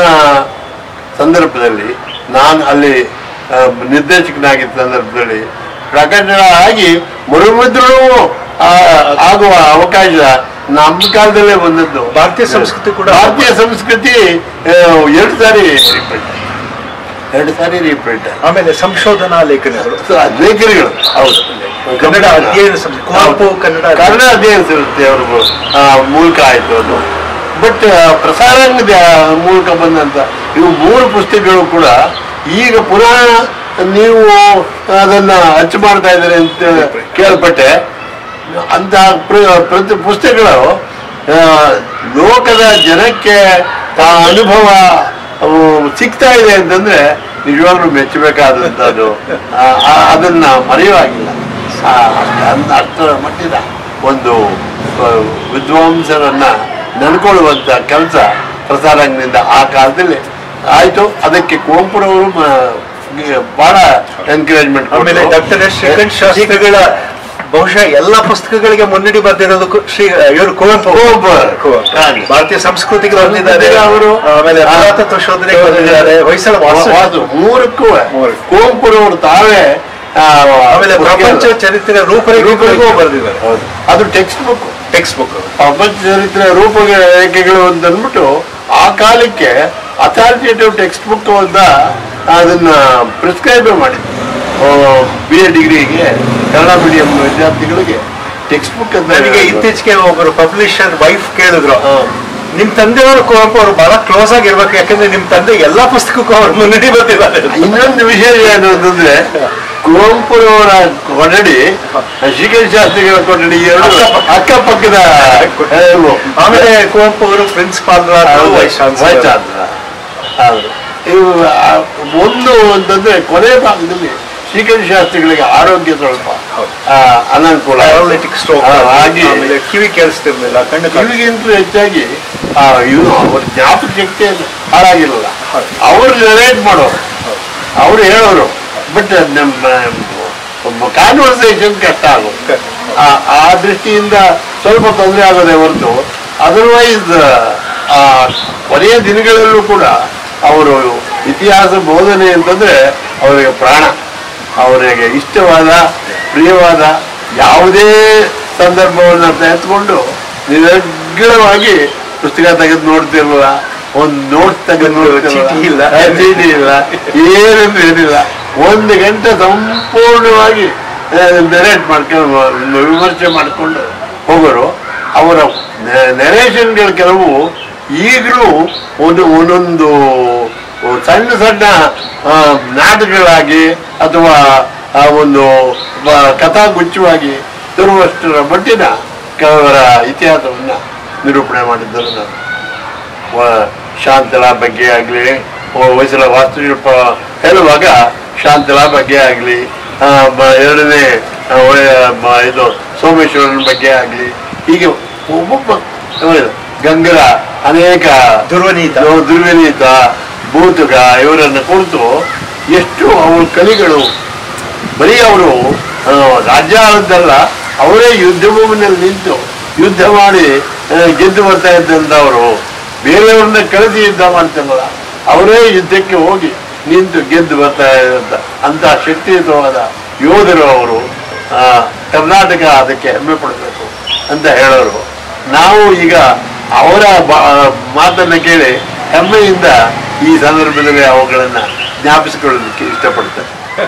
ಸಂದರ್ಭದಲ್ಲಿ ನಾನು ಅಲ್ಲಿ ಆ, ನಿರ್ದೇಶಕನಾಗಿದ್ದ ಸಂದರ್ಭದಲ್ಲಿ ಪ್ರಕಟಣೆ ಆಗಿ ಮರುಮುದ್ರೂ ಆಗುವ ಅವಕಾಶ ನಮ್ಮ ಕಾಲದಲ್ಲೇ ಬಂದದ್ದು ಭಾರತೀಯ ಸಂಸ್ಕೃತಿ ಕೂಡ ಭಾರತೀಯ ಸಂಸ್ಕೃತಿ ಆ, ಎರಡು ಸಾರಿ reprint. ಎರಡು ಸಾರಿ ರೀಪ್ರಿಂಟ್ ಆಮೇಲೆ ಸಂಶೋಧನಾ ಲೇಖನಗಳು ಲೇಖನಿಗಳು ಹೌದು ಕನ್ನಡ ಅಧ್ಯಯನ ಸಂಸ್ಥೆ ಕುವೆಂಪು ಕನ್ನಡ ಕನ್ನಡ ಅಧ್ಯಯನ ಸಂಸ್ಥೆ ಅವ್ರಿಗೂ ಆ, ಮೂಲಕ ಆಯ್ತು ಅದು ಬಟ್ ಪ್ರಸಾರಾಂಗದ ಮೂಲಕ ಬಂದಂತ ಇವು ಮೂರು ಪುಸ್ತಕಗಳು ಕೂಡ ಈಗ ಪುನಃ ನೀವು ಅದನ್ನ ಅಚ್ಚು ಮಾಡ್ತಾ ಇದ್ದಾರೆ ಅಂತ ಕೇಳ್ಪಟ್ಟೆ ಅಂತ ಪ್ರ- ಪ್ರತಿ ಪುಸ್ತಕಗಳು ಆ, ಲೋಕದ ಜನಕ್ಕೆ ಆ ಅನುಭವ ಅವು ಸಿಗ್ತಾ ಇದೆ ಅಂತಂದ್ರೆ ನಿಜವಾಗ್ಲೂ ಮೆಚ್ಚಬೇಕಾದಂಥದ್ದು ಆ, ಆ, ಅದನ್ನ ಮರೆಯುವಾಗಿಲ್ಲ ಆ, ಅಷ್ಟ- ಅಂದ- ಅಷ್ಟರ ಮಟ್ಟಿದ ಒಂದು ಆ, ವಿದ್ವಾಂಸರನ್ನ ನಡ್ಕೊಳ್ಳುವಂತ ಕೆಲಸ ಪ್ರಸಾರಾಂಗದಿಂದ ಆ ಕಾಲದಲ್ಲಿ ಆಯ್ತು ಅದಕ್ಕೆ ಕುವೆಂಪುರವರು ಮ- ಬಹಳ ಎನ್ಕರೇಜ್ಮೆಂಟ್ ಆಮೇಲೆ ಡಾಕ್ಟರ್ ಎಸ್ ಶ್ರೀಕಂಠ್ ಶಾಸ್ತ್ರಿಗಳ ಬಹುಶಃ ಎಲ್ಲಾ ಪುಸ್ತಕಗಳಿಗೆ ಮುನ್ನುಡಿ ಬರೆದಿರೋದು ಕು- ಶ್ರೀ ಇವರು ಕುವೆಂಪು ಕುವೆಂಪು. ಕುವೆಂಪು. ಹಾಗೆ. ಭಾರತೀಯ ಸಂಸ್ಕೃತಿಗೆ ಬಂದಿದ್ದಾರೆ ಸಂಸ್ಕೃತಿಗೆ ಅವರು ಆಮೇಲೆ ಆ, ಪುರಾತತ್ವ ಶೋಧನೆಗೆ ಬಂದಿದ್ದಾರೆ ಹೊಯ್ಸಳ ವಾಸ್ತು ವಾಸ್ತು ಮೂರಕ್ಕೂ ಮೂರಕ್ಕೂ. ಕುವೆಂಪುರವರು ತಾವೇ ಆ, ಆಮೇಲೆ ಪ್ರಪಂಚ ಚರಿತ್ರೆ ರೂಪರೇಖೆಗಳಿಗೂ ರೂಪರೇಖೆ ಬರೆದಿದ್ದಾರೆ ಹೌದು. ಅದು ಟೆಕ್ಸ್ಟ್ ಬುಕ್ ಟೆಕ್ಸ್ಟ್ ಬುಕ್ ಪ್ರಪಂಚ ಚರಿತ್ರೆ ರೂಪರೇಖೆಗಳು ಅಂತ ಅಂದ್ಬಿಟ್ಟು ಆ ಕಾಲಕ್ಕೆ ಅಥಾರಿಟೇಟಿವ್ ಟೆಕ್ಸ್ಟ್ ಬುಕ್ ಅಂತ ಅದನ್ನ ಪ್ರಿಸ್ಕ್ರೈಬ್ ಮಾಡಿದ್ರು ಬಿ ಎ ಡಿಗ್ರಿಗೆ ಕನ್ನಡ ಮೀಡಿಯಂ ವಿದ್ಯಾರ್ಥಿಗಳಿಗೆ ಟೆಕ್ಸ್ಟ್ ಬುಕ್ ಅಂತ ನನಗೆ ಇತ್ತೀಚೆಗೆ ಒಬ್ಬರು ಪಬ್ಲಿಷರ್ ವೈಫ್ ಕೇಳಿದ್ರು ಹಾ. ನಿಮ್ ತಂದೆಯವರು ಕುವೆಂಪು ಅವರು ಬಹಳ ಕ್ಲೋಸ್ ಆಗಿರ್ಬೇಕು ಯಾಕಂದ್ರೆ ನಿಮ್ ತಂದೆ ಎಲ್ಲಾ ಪುಸ್ತಕಕ್ಕೂ ಅವ್ರು ಮುನ್ನುಡಿ ಬಂದಿದ್ದಾರೆ ಇನ್ನೊಂದು ವಿಶೇಷ ಏನು ಅಂತಂದ್ರೆ ಕುವೆಂಪುರವರ ಕೊಠಡಿ ಶ್ರೀಕಂಠ ಶಾಸ್ತ್ರಿಗಳ ಕೊಠಡಿ ಎರಡು ಅಕ್ಕಪಕ್ಕದ ಇವು. ಆಮೇಲೆ ಕುವೆಂಪು ಅವರು ಪ್ರಿನ್ಸಿಪಾಲ್ ವೈಸ್ ವೈಸ್ ಚಾನ್ಸಲರ್. ಹೌದು. ಇವು ಆ, ಒಂದು ಅಂತಂದ್ರೆ ಕೊನೆ ಭಾಗದಲ್ಲಿ ಶ್ರೀಕಂಠ ಶಾಸ್ತ್ರಿಗಳಿಗೆ ಆರೋಗ್ಯ ಸ್ವಲ್ಪ ಹೌದು. ಆ, ಅನಾನುಕೂಲ ಪ್ಯಾರಾಲಿಟಿಕ್ ಸ್ಟ್ರೋಕ್ ಆ, ಆಗಿ ಆಮೇಲೆ ಕಿವಿ ಕೇಳಿಸ್ತಿರ್ಲಿಲ್ಲ ಕಣ್ಣು ಕಾಣಿಸ್ತಿರ್ಲಿಲ್ಲ. ಇವಿಗಿಂತಲೂ ಹೆಚ್ಚಾಗಿ ಆ, ಇವನು ಅವ್ರ ಜ್ಞಾಪಕ ಶಕ್ತಿ ಹಾಳಾಗಿರಲಿಲ್ಲ ಹೌದು. ಅವ್ರು ನರೇಟ್ ಮಾಡೋರು ಅವ್ರು ಹೇಳೋರು ಬಟ್ ನಮ್ಮ ಕಾನ್ವರ್ಸೇಷನ್ ಕಷ್ಟ ಆಗೋದು ಆ ಆ ದೃಷ್ಟಿಯಿಂದ ಸ್ವಲ್ಪ ತೊಂದರೆ ಆಗೋದೇ ಹೊರತು ಅದರ್ವೈಸ್ ಕೊನೆಯ ದಿನಗಳಲ್ಲೂ ಕೂಡ ಅವರು ಇತಿಹಾಸ ಬೋಧನೆ ಅಂತಂದ್ರೆ ಅವರಿಗೆ ಪ್ರಾಣ ಅವರಿಗೆ ಇಷ್ಟವಾದ ಪ್ರಿಯವಾದ ಯಾವುದೇ ಸಂದರ್ಭವನ್ನು ತೆಗೆದುಕೊಂಡು ನಿರರ್ಗಳವಾಗಿ ಪುಸ್ತಕ ತೆಗೆದು ನೋಡ್ತಿರ್ಲಿಲ್ಲ ಒಂದು ನೋಟ್ಸ್ ತೆಗೆದು ನೋಡ್ತಿರ್ಲಿಲ್ಲ ಚೀಟಿ ಇಲ್ಲ. ಆ, ಚೀಟಿ ಇಲ್ಲ ಏನಂದ್ರೆ ಏನಿಲ್ಲ ಒಂದು ಗಂಟೆ ಸಂಪೂರ್ಣವಾಗಿ ನೆರೇಟ್ ಮಾಡ್ಕೊಂಡು ವಿಮರ್ಶೆ ಮಾಡಿಕೊಂಡು ಹೋಗೋರು ಅವರ ನೆರೇಷನ್ಗಳು ಕೆಲವು ಈಗಲೂ ಒಂದು ಒಂದೊಂದು ಸಣ್ಣ ಸಣ್ಣ ಆ, ನಾಟಕಗಳಾಗಿ ಅಥವಾ ಆ ಒಂದು ಬ- ಕಥಾಗುಚ್ಛವಾಗಿ ತರುವಷ್ಟರ ಮಟ್ಟಿನ ಕೆಲವರ ಇತಿಹಾಸವನ್ನ ನಿರೂಪಣೆ ಮಾಡಿದ್ದರು ನಾನು ವ- ಶಾಂತಲ ಬಗ್ಗೆ ಆಗಲಿ ಹೊಯ್ಸಳ ವಾಸ್ತುಶಿಲ್ಪ ಹೇಳುವಾಗ ಶಾಂತಲ ಬಗ್ಗೆ ಆಗಲಿ ಎರಡನೇ ಆ, ಒಳ್ಳೆಯ ಮ- ಇದು ಸೋಮೇಶ್ವರನ ಬಗ್ಗೆ ಆಗಲಿ ಹೀಗೆ ಒಬ್ಬೊಬ್ಬ ಏನು, ಗಂಗರ ಅನೇಕ ದುರ್ವನೀತ. ದು- ದುರ್ವಿನೀತ ಭೂತುಗ ಇವರನ್ನು ಕುರಿತು ಎಷ್ಟು ಅವ್ರ ಕಲಿಗಳು ಬರೀ ಅವರು ಆ, ರಾಜ್ಯ ಆಳದ್ದಲ್ಲ ಅವರೇ ಯುದ್ಧ ಭೂಮಿನಲ್ಲಿ ನಿಂತು ಯುದ್ಧ ಮಾಡಿ ಆ, ಗೆದ್ದು ಬರ್ತಾ ಇದ್ದಂಥವರು ಬೇರೆಯವ್ರನ್ನ ಕಳಿಸಿ ಯುದ್ಧ ಮಾಡ್ತಾರಲ್ಲ ಅವರೇ ಯುದ್ಧಕ್ಕೆ ಹೋಗಿ ನಿಂತು ಗೆದ್ದು ಬರ್ತಾ ಇದ್ದಂತ ಅಂತ ಶಕ್ತಿಯುತವಾದ ಯೋಧರು ಅವರು ಆ, ಕರ್ನಾಟಕ ಅದಕ್ಕೆ ಹೆಮ್ಮೆ ಪಡಬೇಕು ಅಂತ ಹೇಳೋರು ನಾವು ಈಗ ಅವರ ಬಾ- ಮಾತನ್ನ ಕೇಳಿ ಹೆಮ್ಮೆಯಿಂದ ಈ ಸಂದರ್ಭದಲ್ಲಿ ಅವುಗಳನ್ನ ಜ್ಞಾಪಿಸಿಕೊಳ್ಳಲಿಕ್ಕೆ ಇಷ್ಟಪಡ್ತೇನೆ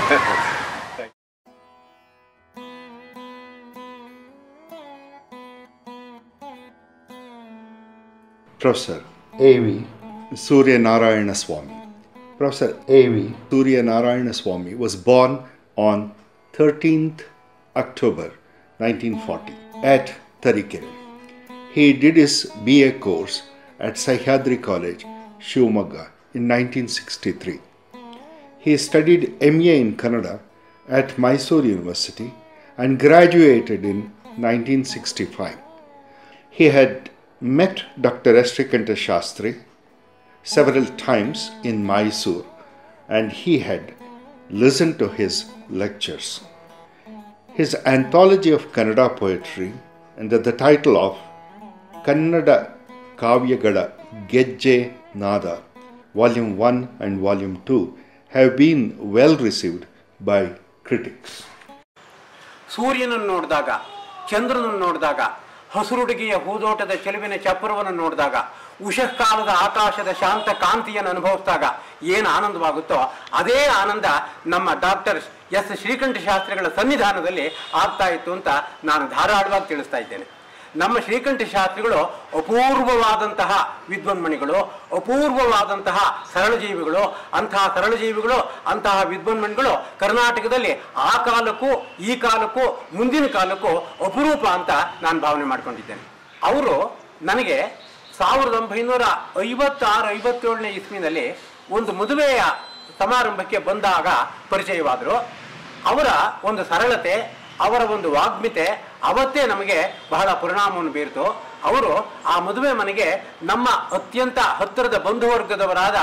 Professor A.V. Surya Narayana Swami. Professor A.V. Surya Narayana Swami was born on 13th October 1940 at Tarikere. He did his BA course at Sahyadri College, Shivamogga in 1963. He studied MA in Kannada at Mysore University and graduated in 1965. He had met Dr. Estrikanta Shastri several times in Mysore and he had listened to his lectures. His anthology of Kannada poetry under the title of Kannada Kavyagala Gejje Nada, Volume 1 and Volume 2, have been well received by critics. ಸೂರ್ಯನನ್ನು ನೋಡಿದಾಗ ಚಂದ್ರನನ್ನು ನೋಡಿದಾಗ ಹಸುರುಡುಗೆಯ ಹೂದೋಟದ ಚೆಲುವಿನ ಚಪ್ಪರವನ್ನು ನೋಡಿದಾಗ ಉಷಃಕಾಲದ ಆಕಾಶದ ಶಾಂತ ಕಾಂತಿಯನ್ನು ಅನುಭವಿಸಿದಾಗ ಏನು ಆನಂದವಾಗುತ್ತೋ ಅದೇ ಆನಂದ ನಮ್ಮ ಡಾಕ್ಟರ್ ಎಸ್ ಶ್ರೀಕಂಠ ಶಾಸ್ತ್ರಿಗಳ ಸನ್ನಿಧಾನದಲ್ಲಿ ಆಗ್ತಾ ಇತ್ತು ಅಂತ ನಾನು ಧಾರಾಳವಾಗಿ ತಿಳಿಸ್ತಾ ಇದ್ದೇನೆ ನಮ್ಮ ಶ್ರೀಕಂಠ ಶಾಸ್ತ್ರಿಗಳು ಅಪೂರ್ವವಾದಂತಹ ವಿದ್ವನ್ಮಣಿಗಳು ಅಪೂರ್ವವಾದಂತಹ ಸರಳಜೀವಿಗಳು ಅಂತಹ ಸರಳಜೀವಿಗಳು ಅಂತಹ ವಿದ್ವನ್ಮಣಿಗಳು ಕರ್ನಾಟಕದಲ್ಲಿ ಆ ಕಾಲಕ್ಕೂ ಈ ಕಾಲಕ್ಕೂ ಮುಂದಿನ ಕಾಲಕ್ಕೂ ಅಪರೂಪ ಅಂತ ನಾನು ಭಾವನೆ ಮಾಡ್ಕೊಂಡಿದ್ದೇನೆ ಅವರು ನನಗೆ ಸಾವಿರದ ಒಂಬೈನೂರ ಐವತ್ತಾರು ಐವತ್ತೇಳನೇ ಇಸ್ವಿನಲ್ಲಿ ಒಂದು ಮದುವೆಯ ಸಮಾರಂಭಕ್ಕೆ ಬಂದಾಗ ಪರಿಚಯವಾದರು ಅವರ ಒಂದು ಸರಳತೆ ಅವರ ಒಂದು ವಾಗ್ಮಿತೆ ಅವತ್ತೇ ನಮಗೆ ಬಹಳ ಪರಿಣಾಮವನ್ನು ಬೀರಿತು ಅವರು ಆ ಮದುವೆ ಮನೆಗೆ ನಮ್ಮ ಅತ್ಯಂತ ಹತ್ತಿರದ ಬಂಧುವರ್ಗದವರಾದ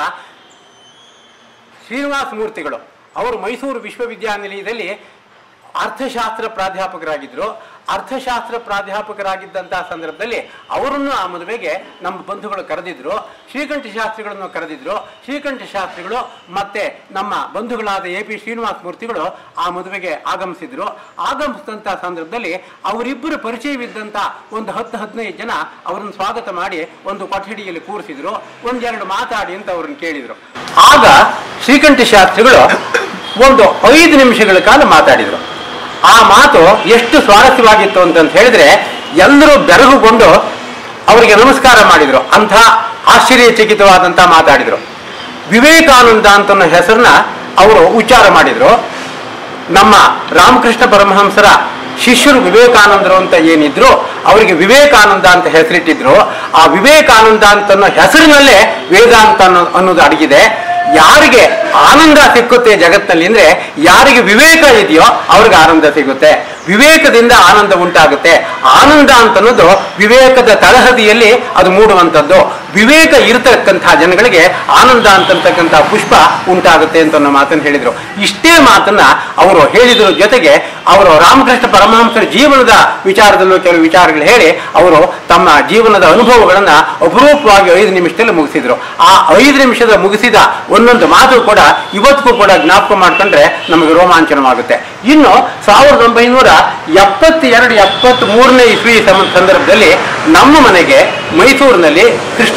ಶ್ರೀನಿವಾಸ ಮೂರ್ತಿಗಳು ಅವರು ಮೈಸೂರು ವಿಶ್ವವಿದ್ಯಾನಿಲಯದಲ್ಲಿ ಅರ್ಥಶಾಸ್ತ್ರ ಪ್ರಾಧ್ಯಾಪಕರಾಗಿದ್ದರು ಅರ್ಥಶಾಸ್ತ್ರ ಪ್ರಾಧ್ಯಾಪಕರಾಗಿದ್ದಂತಹ ಸಂದರ್ಭದಲ್ಲಿ ಅವರನ್ನು ಆ ಮದುವೆಗೆ ನಮ್ಮ ಬಂಧುಗಳು ಕರೆದಿದ್ರು ಶ್ರೀಕಂಠ ಶಾಸ್ತ್ರಿಗಳನ್ನು ಕರೆದಿದ್ರು ಶ್ರೀಕಂಠ ಶಾಸ್ತ್ರಿಗಳು ಮತ್ತೆ ನಮ್ಮ ಬಂಧುಗಳಾದ ಎ ಪಿ ಶ್ರೀನಿವಾಸ ಮೂರ್ತಿಗಳು ಆ ಮದುವೆಗೆ ಆಗಮಿಸಿದ್ರು ಆಗಮಿಸಿದಂತಹ ಸಂದರ್ಭದಲ್ಲಿ ಅವರಿಬ್ಬರು ಪರಿಚಯವಿದ್ದಂಥ ಒಂದು ಹತ್ತು ಹದಿನೈದು ಜನ ಅವರನ್ನು ಸ್ವಾಗತ ಮಾಡಿ ಒಂದು ಕೊಠಡಿಯಲ್ಲಿ ಕೂರಿಸಿದ್ರು ಒಂದೆರಡು ಮಾತಾಡಿ ಅಂತ ಅವ್ರನ್ನ ಕೇಳಿದ್ರು ಆಗ ಶ್ರೀಕಂಠ ಶಾಸ್ತ್ರಿಗಳು ಒಂದು ಐದು ನಿಮಿಷಗಳ ಕಾಲ ಮಾತಾಡಿದರು ಆ ಮಾತು ಎಷ್ಟು ಸ್ವಾರಸ್ಯವಾಗಿತ್ತು ಅಂತಂತ ಹೇಳಿದ್ರೆ ಎಲ್ಲರೂ ಬೆರಗುಗೊಂಡು ಅವರಿಗೆ ನಮಸ್ಕಾರ ಮಾಡಿದ್ರು ಅಂಥ ಆಶ್ಚರ್ಯಚಕಿತವಾದಂಥ ಮಾತಾಡಿದರು ವಿವೇಕಾನಂದ ಅಂತ ಹೆಸರನ್ನ ಅವರು ಉಚ್ಚಾರ ಮಾಡಿದ್ರು ನಮ್ಮ ರಾಮಕೃಷ್ಣ ಪರಮಹಂಸರ ಶಿಷ್ಯರು ವಿವೇಕಾನಂದರು ಅಂತ ಏನಿದ್ರು ಅವರಿಗೆ ವಿವೇಕಾನಂದ ಅಂತ ಹೆಸರಿಟ್ಟಿದ್ರು ಆ ವಿವೇಕಾನಂದ ಅಂತ ಅನ್ನೋ ಹೆಸರಿನಲ್ಲೇ ವೇದಾಂತ ಅನ್ನೋ ಅನ್ನೋದು ಅಡಗಿದೆ ಯಾರಿಗೆ ಆನಂದ ಸಿಕ್ಕುತ್ತೆ ಜಗತ್ತಿನಲ್ಲಿ ಅಂದ್ರೆ ಯಾರಿಗೆ ವಿವೇಕ ಇದೆಯೋ ಅವ್ರಿಗೆ ಆನಂದ ಸಿಗುತ್ತೆ ವಿವೇಕದಿಂದ ಆನಂದ ಉಂಟಾಗುತ್ತೆ ಆನಂದ ಅಂತ ಅನ್ನೋದು ವಿವೇಕದ ತಳಹದಿಯಲ್ಲಿ ಅದು ಮೂಡುವಂಥದ್ದು ವಿವೇಕ ಇರತಕ್ಕಂತಹ ಜನಗಳಿಗೆ ಆನಂದ ಅಂತಕ್ಕಂಥ ಪುಷ್ಪ ಉಂಟಾಗುತ್ತೆ ಅಂತ ಅನ್ನೋ ಮಾತನ್ನು ಹೇಳಿದರು ಇಷ್ಟೇ ಮಾತನ್ನ ಅವರು ಹೇಳಿದ್ರ ಜೊತೆಗೆ ಅವರು ರಾಮಕೃಷ್ಣ ಪರಮಹಂಸರ ಜೀವನದ ವಿಚಾರದಲ್ಲೂ ಕೆಲವು ವಿಚಾರಗಳು ಹೇಳಿ ಅವರು ತಮ್ಮ ಜೀವನದ ಅನುಭವಗಳನ್ನ ಅಪರೂಪವಾಗಿ ಐದು ನಿಮಿಷದಲ್ಲಿ ಮುಗಿಸಿದ್ರು ಆ ಐದು ನಿಮಿಷದ ಮುಗಿಸಿದ ಒಂದೊಂದು ಮಾತು ಕೂಡ ಇವತ್ತಿಗೂ ಕೂಡ ಜ್ಞಾಪಕ ಮಾಡ್ಕೊಂಡ್ರೆ ನಮಗೆ ರೋಮಾಂಚನವಾಗುತ್ತೆ ಇನ್ನು ಸಾವಿರದ ಒಂಬೈನೂರ ಎಪ್ಪತ್ತೆರಡು ಎಪ್ಪತ್ತ್ ಮೂರನೇ ಇಸ್ವಿ ಸಮ- ಸಂದರ್ಭದಲ್ಲಿ ನಮ್ಮ ಮನೆಗೆ ಮೈಸೂರಿನಲ್ಲಿ ಕೃಷ್ಣ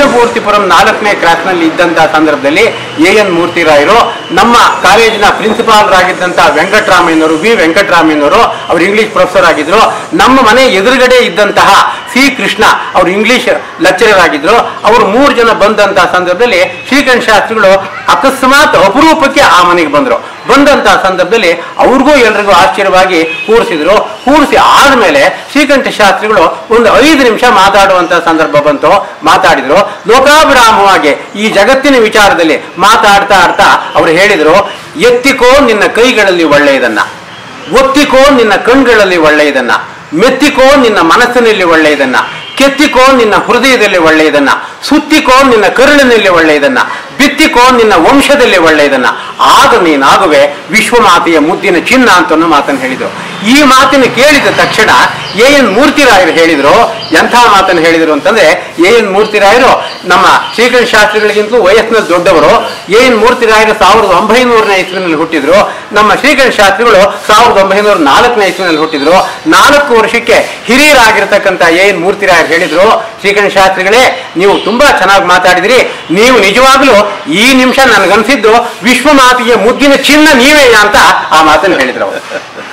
ಕೃಷ್ಣಮೂರ್ತಿಪುರಂ ನಾಲ್ಕನೇ ಕ್ರಾಸ್ನಲ್ಲಿ ಇದ್ದಂಥ ಸಂದರ್ಭದಲ್ಲಿ ಎ ಎನ್ ಮೂರ್ತಿರಾಯರು ನಮ್ಮ ಕಾಲೇಜಿನ ಪ್ರಿನ್ಸಿಪಾಲರಾಗಿದ್ದಂಥ ವೆಂಕಟರಾಮಯ್ಯನವರು ವಿ ವೆಂಕಟರಾಮಯ್ಯನವರು ಅವರು ಇಂಗ್ಲಿಷ್ ಪ್ರೊಫೆಸರ್ ಆಗಿದ್ರು ನಮ್ಮ ಮನೆ ಎದುರುಗಡೆ ಇದ್ದಂತಹ ಸಿ ಕೃಷ್ಣ ಅವರು ಇಂಗ್ಲಿಷ್ ಲೆಕ್ಚರರ್ ಆಗಿದ್ರು ಅವರು ಮೂರು ಜನ ಬಂದಂತಹ ಸಂದರ್ಭದಲ್ಲಿ ಶ್ರೀಕಂಠ ಶಾಸ್ತ್ರಿಗಳು ಅಕಸ್ಮಾತ್ ಅಪರೂಪಕ್ಕೆ ಆ ಮನೆಗೆ ಬಂದರು ಬಂದಂತಹ ಸಂದರ್ಭದಲ್ಲಿ ಅವ್ರಿಗೂ ಎಲ್ರಿಗೂ ಆಶ್ಚರ್ಯವಾಗಿ ಕೂರಿಸಿದ್ರು ಕೂರಿಸಿ ಆದ್ಮೇಲೆ ಶ್ರೀಕಂಠ ಶಾಸ್ತ್ರಿಗಳು ಒಂದು ಐದು ನಿಮಿಷ ಮಾತಾಡುವಂತ ಸಂದರ್ಭ ಬಂತು ಮಾತಾಡಿದ್ರು ಲೋಕಾಭಿರಾಮವಾಗಿ ಈ ಜಗತ್ತಿನ ವಿಚಾರದಲ್ಲಿ ಮಾತಾಡ್ತಾ ಆಡ್ತಾ ಅವ್ರು ಹೇಳಿದ್ರು ಎತ್ತಿಕೋ ನಿನ್ನ ಕೈಗಳಲ್ಲಿ ಒಳ್ಳೆಯದನ್ನ ಒತ್ತಿಕೋ ನಿನ್ನ ಕಣ್ಗಳಲ್ಲಿ ಒಳ್ಳೆಯದನ್ನ ಮೆತ್ತಿಕೋ ನಿನ್ನ ಮನಸ್ಸಿನಲ್ಲಿ ಒಳ್ಳೆಯದನ್ನ ಕೆತ್ತಿಕೋ ನಿನ್ನ ಹೃದಯದಲ್ಲಿ ಒಳ್ಳೆಯದನ್ನ ಸುತ್ತಿಕೋ ನಿನ್ನ ಕರುಳಿನಲ್ಲಿ ಒಳ್ಳೆಯದನ್ನ ಬಿತ್ತಿಕೋ ನಿನ್ನ ವಂಶದಲ್ಲಿ ಒಳ್ಳೆಯದನ್ನ ಆಗ ನೀನಾಗುವೆ ವಿಶ್ವಮಾತೆಯ ಮುದ್ದಿನ ಚಿನ್ನ ಅಂತ ಅನ್ನೋ ಮಾತನ್ನು ಹೇಳಿದ್ರು ಈ ಮಾತನ್ನು ಕೇಳಿದ ತಕ್ಷಣ ಎ ಎನ್ ಮೂರ್ತಿರಾಯರು ಹೇಳಿದ್ರು ಎಂಥ ಮಾತನ್ನು ಹೇಳಿದ್ರು ಅಂತಂದ್ರೆ ಎ ಎನ್ ಮೂರ್ತಿರಾಯರು ನಮ್ಮ ಶ್ರೀಕೃಷ್ಣ ಶಾಸ್ತ್ರಿಗಳಿಗಿಂತಲೂ ವಯಸ್ಸಿನಲ್ಲಿ ದೊಡ್ಡವರು ಎ ಎನ್ ಮೂರ್ತಿರಾಯರು ಸಾವಿರದ ಒಂಬೈನೂರನೇ ಇಸ್ವಿನಲ್ಲಿ ಹುಟ್ಟಿದ್ರು ನಮ್ಮ ಶ್ರೀಕೃಷ್ಣ ಶಾಸ್ತ್ರಿಗಳು ಸಾವಿರದ ಒಂಬೈನೂರ ನಾಲ್ಕನೇ ಇಸ್ವಿನಲ್ಲಿ ಹುಟ್ಟಿದ್ರು ನಾಲ್ಕು ವರ್ಷಕ್ಕೆ ಹಿರಿಯರಾಗಿರ್ತಕ್ಕಂಥ ಎ ಎನ್ ಮೂರ್ತಿರಾಯರು ಹೇಳಿದ್ರು ಶ್ರೀಕೃಷ್ಣ ಶಾಸ್ತ್ರಿಗಳೇ ನೀವು ತುಂಬಾ ಚೆನ್ನಾಗಿ ಮಾತಾಡಿದ್ರಿ ನೀವು ನಿಜವಾಗ್ಲೂ ಈ ನಿಮಿಷ ನನಗನ್ಸಿದ್ದು ವಿಶ್ವಮಾತೆಯ ಮುದ್ದಿನ ಚಿನ್ನ ನೀವೇ ಅಂತ ಆ ಮಾತನ್ನು ಹೇಳಿದ್ರು ಅವರು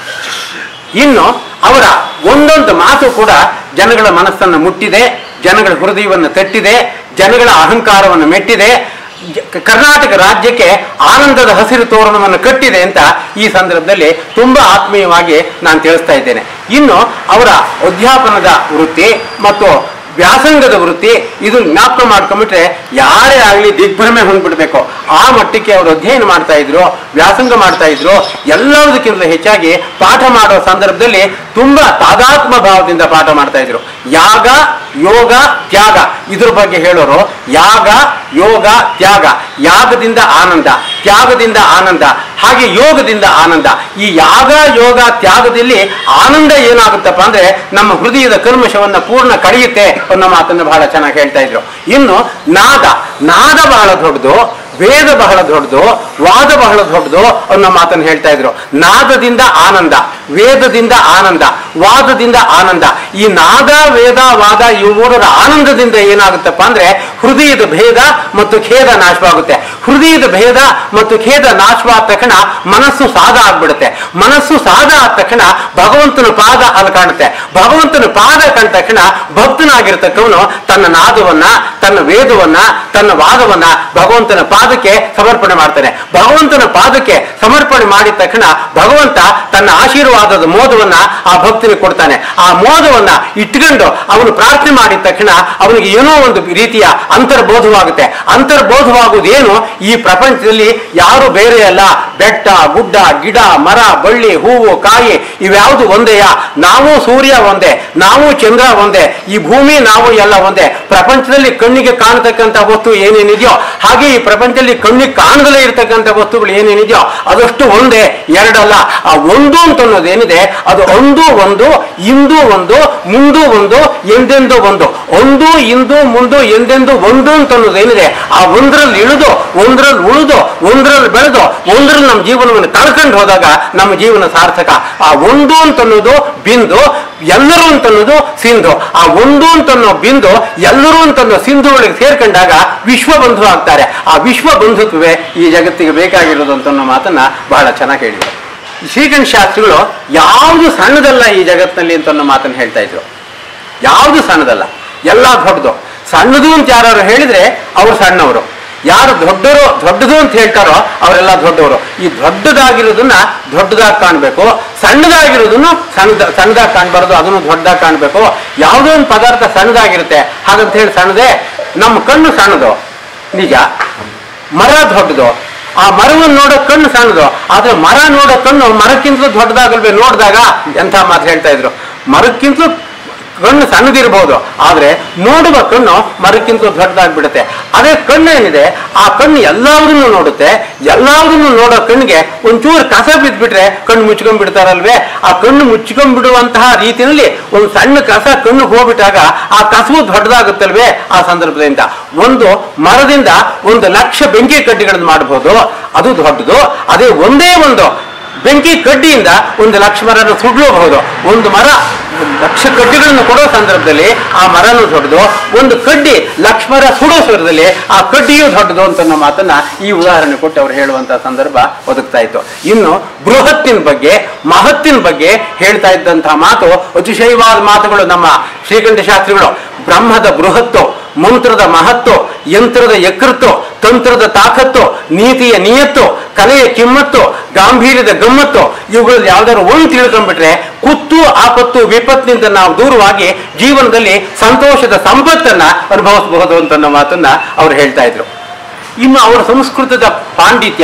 ಇನ್ನು ಅವರ ಒಂದೊಂದು ಮಾತು ಕೂಡ ಜನಗಳ ಮನಸ್ಸನ್ನು ಮುಟ್ಟಿದೆ ಜನಗಳ ಹೃದಯವನ್ನು ತಟ್ಟಿದೆ ಜನಗಳ ಅಹಂಕಾರವನ್ನು ಮೆಟ್ಟಿದೆ ಜ- ಕರ್ನಾಟಕ ರಾಜ್ಯಕ್ಕೆ ಆನಂದದ ಹಸಿರು ತೋರಣವನ್ನು ಕಟ್ಟಿದೆ ಅಂತ ಈ ಸಂದರ್ಭದಲ್ಲಿ ತುಂಬಾ ಆತ್ಮೀಯವಾಗಿ ನಾನು ತಿಳಿಸ್ತಾ ಇದ್ದೇನೆ ಇನ್ನು ಅವರ ಅಧ್ಯಾಪನದ ವೃತ್ತಿ ಮತ್ತು ವ್ಯಾಸಂಗದ ವೃತ್ತಿ ಇದು ಜ್ಞಾಪಕ ಮಾಡ್ಕೊಂಡ್ಬಿಟ್ರೆ ಯಾರೇ ಆಗಲಿ ದಿಗ್ಭ್ರಮೆ ಹೊಂದ್ಬಿಡ್ಬೇಕು ಆ ಮಟ್ಟಕ್ಕೆ ಅವರು ಅಧ್ಯಯನ ಮಾಡ್ತಾ ಇದ್ರು ವ್ಯಾಸಂಗ ಮಾಡ್ತಾ ಇದ್ರು ಎಲ್ಲದಕ್ಕಿಂತ ಹೆಚ್ಚಾಗಿ ಪಾಠ ಮಾಡೋ ಸಂದರ್ಭದಲ್ಲಿ ತುಂಬಾ ತಾದಾತ್ಮ ಭಾವದಿಂದ ಪಾಠ ಮಾಡ್ತಾ ಇದ್ರು ಯಾಗ ಯೋಗ ತ್ಯಾಗ ಇದ್ರ ಬಗ್ಗೆ ಹೇಳೋರು ಯಾಗ ಯೋಗ ತ್ಯಾಗ ಯಾಗದಿಂದ ಆನಂದ ತ್ಯಾಗದಿಂದ ಆನಂದ ಹಾಗೆ ಯೋಗದಿಂದ ಆನಂದ ಈ ಯಾಗ ಯೋಗ ತ್ಯಾಗದಲ್ಲಿ ಆನಂದ ಏನಾಗುತ್ತಪ್ಪ ಅಂದ್ರೆ ನಮ್ಮ ಹೃದಯದ ಕಲ್ಮಶವನ್ನ ಪೂರ್ಣ ಕಳೆಯುತ್ತೆ ಅನ್ನೋ ಮಾತನ್ನು ಬಹಳ ಚೆನ್ನಾಗಿ ಹೇಳ್ತಾ ಇದ್ರು ಇನ್ನು ನಾದ ನಾದ ಬಹಳ ದೊಡ್ಡದು ವೇದ ಬಹಳ ದೊಡ್ಡದು ವಾದ ಬಹಳ ದೊಡ್ಡದು ಅನ್ನೋ ಮಾತನ್ನು ಹೇಳ್ತಾ ಇದ್ರು ನಾದದಿಂದ ಆನಂದ ವೇದದಿಂದ ಆನಂದ ವಾದದಿಂದ ಆನಂದ ಈ ನಾದ ವೇದ ವಾದ ಇವು ಮೂರರ ಆನಂದದಿಂದ ಏನಾಗುತ್ತಪ್ಪ ಅಂದ್ರೆ ಹೃದಯದ ಭೇದ ಮತ್ತು ಖೇದ ನಾಶವಾಗುತ್ತೆ ಹೃದಯದ ಭೇದ ಮತ್ತು ಖೇದ ನಾಶವಾದ ತಕ್ಷಣ ಮನಸ್ಸು ಸಾದ ಆಗ್ಬಿಡುತ್ತೆ ಮನಸ್ಸು ಸಾದ ಆದ ತಕ್ಷಣ ಭಗವಂತನ ಪಾದ ಅಲ್ಲಿ ಕಾಣುತ್ತೆ ಭಗವಂತನ ಪಾದ ಕಂಡ ತಕ್ಷಣ ಭಕ್ತನಾಗಿರ್ತಕ್ಕವನು ತನ್ನ ನಾದವನ್ನ ತನ್ನ ವೇದವನ್ನ ತನ್ನ ವಾದವನ್ನ ಭಗವಂತನ ಪಾದಕ್ಕೆ ಸಮರ್ಪಣೆ ಮಾಡ್ತಾನೆ ಭಗವಂತನ ಪಾದಕ್ಕೆ ಸಮರ್ಪಣೆ ಮಾಡಿದ ತಕ್ಷಣ ಭಗವಂತ ತನ್ನ ಆಶೀರ್ವಾದದ ಮೋದವನ್ನ ಆ ಭಕ್ತನಿಗೆ ಕೊಡ್ತಾನೆ ಆ ಮೋದವನ್ನ ಇಟ್ಕೊಂಡು ಅವನು ಪ್ರಾರ್ಥನೆ ಮಾಡಿದ ತಕ್ಷಣ ಅವನಿಗೆ ಏನೋ ಒಂದು ರೀತಿಯ ಅಂತರ್ಬೋಧವಾಗುತ್ತೆ ಅಂತರ್ಬೋಧವಾಗುವುದು ಏನು ಈ ಪ್ರಪಂಚದಲ್ಲಿ ಯಾರು ಬೇರೆ ಅಲ್ಲ ಬೆಟ್ಟ ಗುಡ್ಡ ಗಿಡ ಮರ ಬಳ್ಳಿ ಹೂವು ಕಾಯಿ ಇವ್ಯಾವುದು ಒಂದೇಯ ನಾವು ಸೂರ್ಯ ಒಂದೇ ನಾವು ಚಂದ್ರ ಒಂದೇ ಈ ಭೂಮಿ ನಾವು ಎಲ್ಲ ಒಂದೇ ಪ್ರಪಂಚದಲ್ಲಿ ಕಣ್ಣಿಗೆ ಕಾಣತಕ್ಕಂಥ ವಸ್ತು ಏನೇನಿದೆಯೋ ಹಾಗೆ ಈ ಪ್ರಪಂಚದಲ್ಲಿ ಕಣ್ಣಿಗೆ ಕಾಣದಲೇ ಇರತಕ್ಕಂಥ ವಸ್ತುಗಳು ಏನೇನಿದೆಯೋ ಅದಷ್ಟು ಒಂದೇ ಎರಡಲ್ಲ ಆ ಒಂದು ಅಂತ ಅನ್ನೋದೇನಿದೆ ಅದು ಒಂದು ಒಂದು ಇಂದು ಒಂದು ಮುಂದು ಒಂದು ಎಂದೆಂದು ಒಂದು ಒಂದು ಇಂದು ಮುಂದು ಎಂದೆಂದು ಒಂದು ಅಂತ ಅನ್ನೋದೇನಿದೆ ಆ ಒಂದರಲ್ಲಿ ಇಳಿದು ಒಂದರಲ್ಲಿ ಉಳಿದು ಒಂದರಲ್ಲಿ ಬೆಳೆದು ಒಂದರಲ್ಲಿ ನಮ್ಮ ಜೀವನವನ್ನು ಕಳ್ಕೊಂಡು ಹೋದಾಗ ನಮ್ಮ ಜೀವನ ಸಾರ್ಥಕ ಆ ಒಂದು ಅಂತ ಅನ್ನೋದು ಬಿಂದು ಎಲ್ಲರೂ ಅಂತ ಅನ್ನೋದು ಸಿಂಧು ಆ ಒಂದು ಅಂತ ಅನ್ನೋ ಬಿಂದು ಎಲ್ಲರೂ ಅಂತ ಅನ್ನೋ ಸಿಂಧುಗಳಿಗೆ ಸೇರ್ಕೊಂಡಾಗ ವಿಶ್ವ ಬಂಧು ಆಗ್ತಾರೆ ಆ ವಿಶ್ವ ಬಂಧುತ್ವವೇ ಈ ಜಗತ್ತಿಗೆ ಬೇಕಾಗಿರೋದು ಅಂತ ಅನ್ನೋ ಮಾತನ್ನ ಬಹಳ ಚೆನ್ನಾಗಿ ಹೇಳಿದರು ಶ್ರೀಕಂಠ ಶಾಸ್ತ್ರಿಗಳು ಯಾವುದು ಸಣ್ಣದಲ್ಲ ಈ ಜಗತ್ತಿನಲ್ಲಿ ಅಂತ ಅನ್ನೋ ಮಾತನ್ನು ಹೇಳ್ತಾ ಇದ್ರು ಯಾವುದು ಸಣ್ಣದಲ್ಲ ಎಲ್ಲ ದೊಡ್ಡದು ಸಣ್ಣದು ಅಂತ ಯಾರು ಹೇಳಿದ್ರೆ ಅವ್ರು ಸಣ್ಣವರು ಯಾರು ದೊಡ್ಡರು ದೊಡ್ಡದು ಅಂತ ಹೇಳ್ತಾರೋ ಅವರೆಲ್ಲ ದೊಡ್ಡವರು ಈ ದೊಡ್ಡದಾಗಿರೋದನ್ನ ದೊಡ್ಡದಾಗಿ ಕಾಣಬೇಕು ಸಣ್ಣದಾಗಿರೋದನ್ನು ಸಣ್ಣದ ಸಣ್ಣದಾಗಿ ಕಾಣಬಾರ್ದು ಅದನ್ನು ದೊಡ್ಡದಾಗಿ ಕಾಣಬೇಕು ಯಾವುದೋ ಒಂದು ಪದಾರ್ಥ ಸಣ್ಣದಾಗಿರುತ್ತೆ ಹಾಗಂತ ಹೇಳಿ ಸಣ್ಣದೇ ನಮ್ಮ ಕಣ್ಣು ಸಣ್ಣದು ನಿಜ ಮರ ದೊಡ್ಡದು ಆ ಮರವನ್ನು ನೋಡೋ ಕಣ್ಣು ಸಣ್ಣದು ಆದ್ರೆ ಮರ ನೋಡೋ ಕಣ್ಣು ಮರಕ್ಕಿಂತಲೂ ದೊಡ್ಡದಾಗಲ್ವೇ ನೋಡಿದಾಗ ಎಂಥ ಮಾತು ಹೇಳ್ತಾ ಇದ್ರು ಮರಕ್ಕಿಂತಲೂ ಕಣ್ಣು ಸಣ್ಣದಿರಬಹುದು ಆದ್ರೆ ನೋಡುವ ಕಣ್ಣು ಮರಕ್ಕಿಂತಲೂ ದೊಡ್ಡದಾಗ್ಬಿಡುತ್ತೆ ಅದೇ ಕಣ್ಣು ಏನಿದೆ ಆ ಕಣ್ಣು ಎಲ್ಲಾದ್ರನ್ನು ನೋಡುತ್ತೆ ಎಲ್ಲಾದ್ರನ್ನು ನೋಡೋ ಕಣ್ಣಿಗೆ ಒಂಚೂರು ಕಸ ಬಿದ್ಬಿಟ್ರೆ ಕಣ್ಣು ಮುಚ್ಕೊಂಡ್ಬಿಡ್ತಾರಲ್ವೇ ಆ ಕಣ್ಣು ಮುಚ್ಕೊಂಡ್ಬಿಡುವಂತಹ ರೀತಿಯಲ್ಲಿ ಒಂದು ಸಣ್ಣ ಕಸ ಕಣ್ಣು ಹೋಗ್ಬಿಟ್ಟಾಗ ಆ ಕಸವು ದೊಡ್ಡದಾಗುತ್ತಲ್ವೇ ಆ ಸಂದರ್ಭದಿಂದ ಒಂದು ಮರದಿಂದ ಒಂದು ಲಕ್ಷ ಬೆಂಕಿ ಕಡ್ಡಿಗಳನ್ನು ಮಾಡಬಹುದು ಅದು ದೊಡ್ಡದು ಅದೇ ಒಂದೇ ಒಂದು ಬೆಂಕಿ ಕಡ್ಡಿಯಿಂದ ಒಂದು ಲಕ್ಷ ಮರನ ಸುಡಲೂಬಹುದು ಒಂದು ಮರ ಲಕ್ಷ ಕಡ್ಡಿಗಳನ್ನು ಕೊಡೋ ಸಂದರ್ಭದಲ್ಲಿ ಆ ಮರನು ದೊಡ್ಡದು ಒಂದು ಕಡ್ಡಿ ಲಕ್ಷ ಮರ ಸುಡೋ ಸಂದರ್ಭದಲ್ಲಿ ಆ ಕಡ್ಡಿಯೂ ದೊಡ್ಡದು ಅಂತ ಅನ್ನೋ ಮಾತನ್ನ ಈ ಉದಾಹರಣೆ ಕೊಟ್ಟು ಅವರು ಹೇಳುವಂತಹ ಸಂದರ್ಭ ಒದಗ್ತಾ ಇತ್ತು ಇನ್ನು ಬೃಹತ್ತಿನ ಬಗ್ಗೆ ಮಹತ್ತಿನ ಬಗ್ಗೆ ಹೇಳ್ತಾ ಇದ್ದಂತಹ ಮಾತು ಅತಿಶಯವಾದ ಮಾತುಗಳು ನಮ್ಮ ಶ್ರೀಕಂಠ ಶಾಸ್ತ್ರಿಗಳು ಬ್ರಹ್ಮದ ಬೃಹತ್ತು ಮಂತ್ರದ ಮಹತ್ತು ಯಂತ್ರದ ಯಕೃತ್ತು ತಂತ್ರದ ತಾಕತ್ತು ನೀತಿಯ ನಿಯತ್ತು ಕಲೆಯ ಕಿಮ್ಮತ್ತು ಗಾಂಭೀರ್ಯದ ಗಮ್ಮತ್ತು ಇವುಗಳಲ್ಲಿ ಯಾವ್ದಾದ್ರು ಒಂದು ತಿಳ್ಕೊಂಡ್ಬಿಟ್ರೆ ಕುತ್ತು ಆಪತ್ತು ವಿಪತ್ತಿನಿಂದ ನಾವು ದೂರವಾಗಿ ಜೀವನದಲ್ಲಿ ಸಂತೋಷದ ಸಂಪತ್ತನ್ನ ಅನುಭವಿಸಬಹುದು ಅಂತ ಅನ್ನೋ ಮಾತನ್ನ ಅವ್ರು ಹೇಳ್ತಾ ಇದ್ರು ಇನ್ನು ಅವರ ಸಂಸ್ಕೃತದ ಪಾಂಡಿತ್ಯ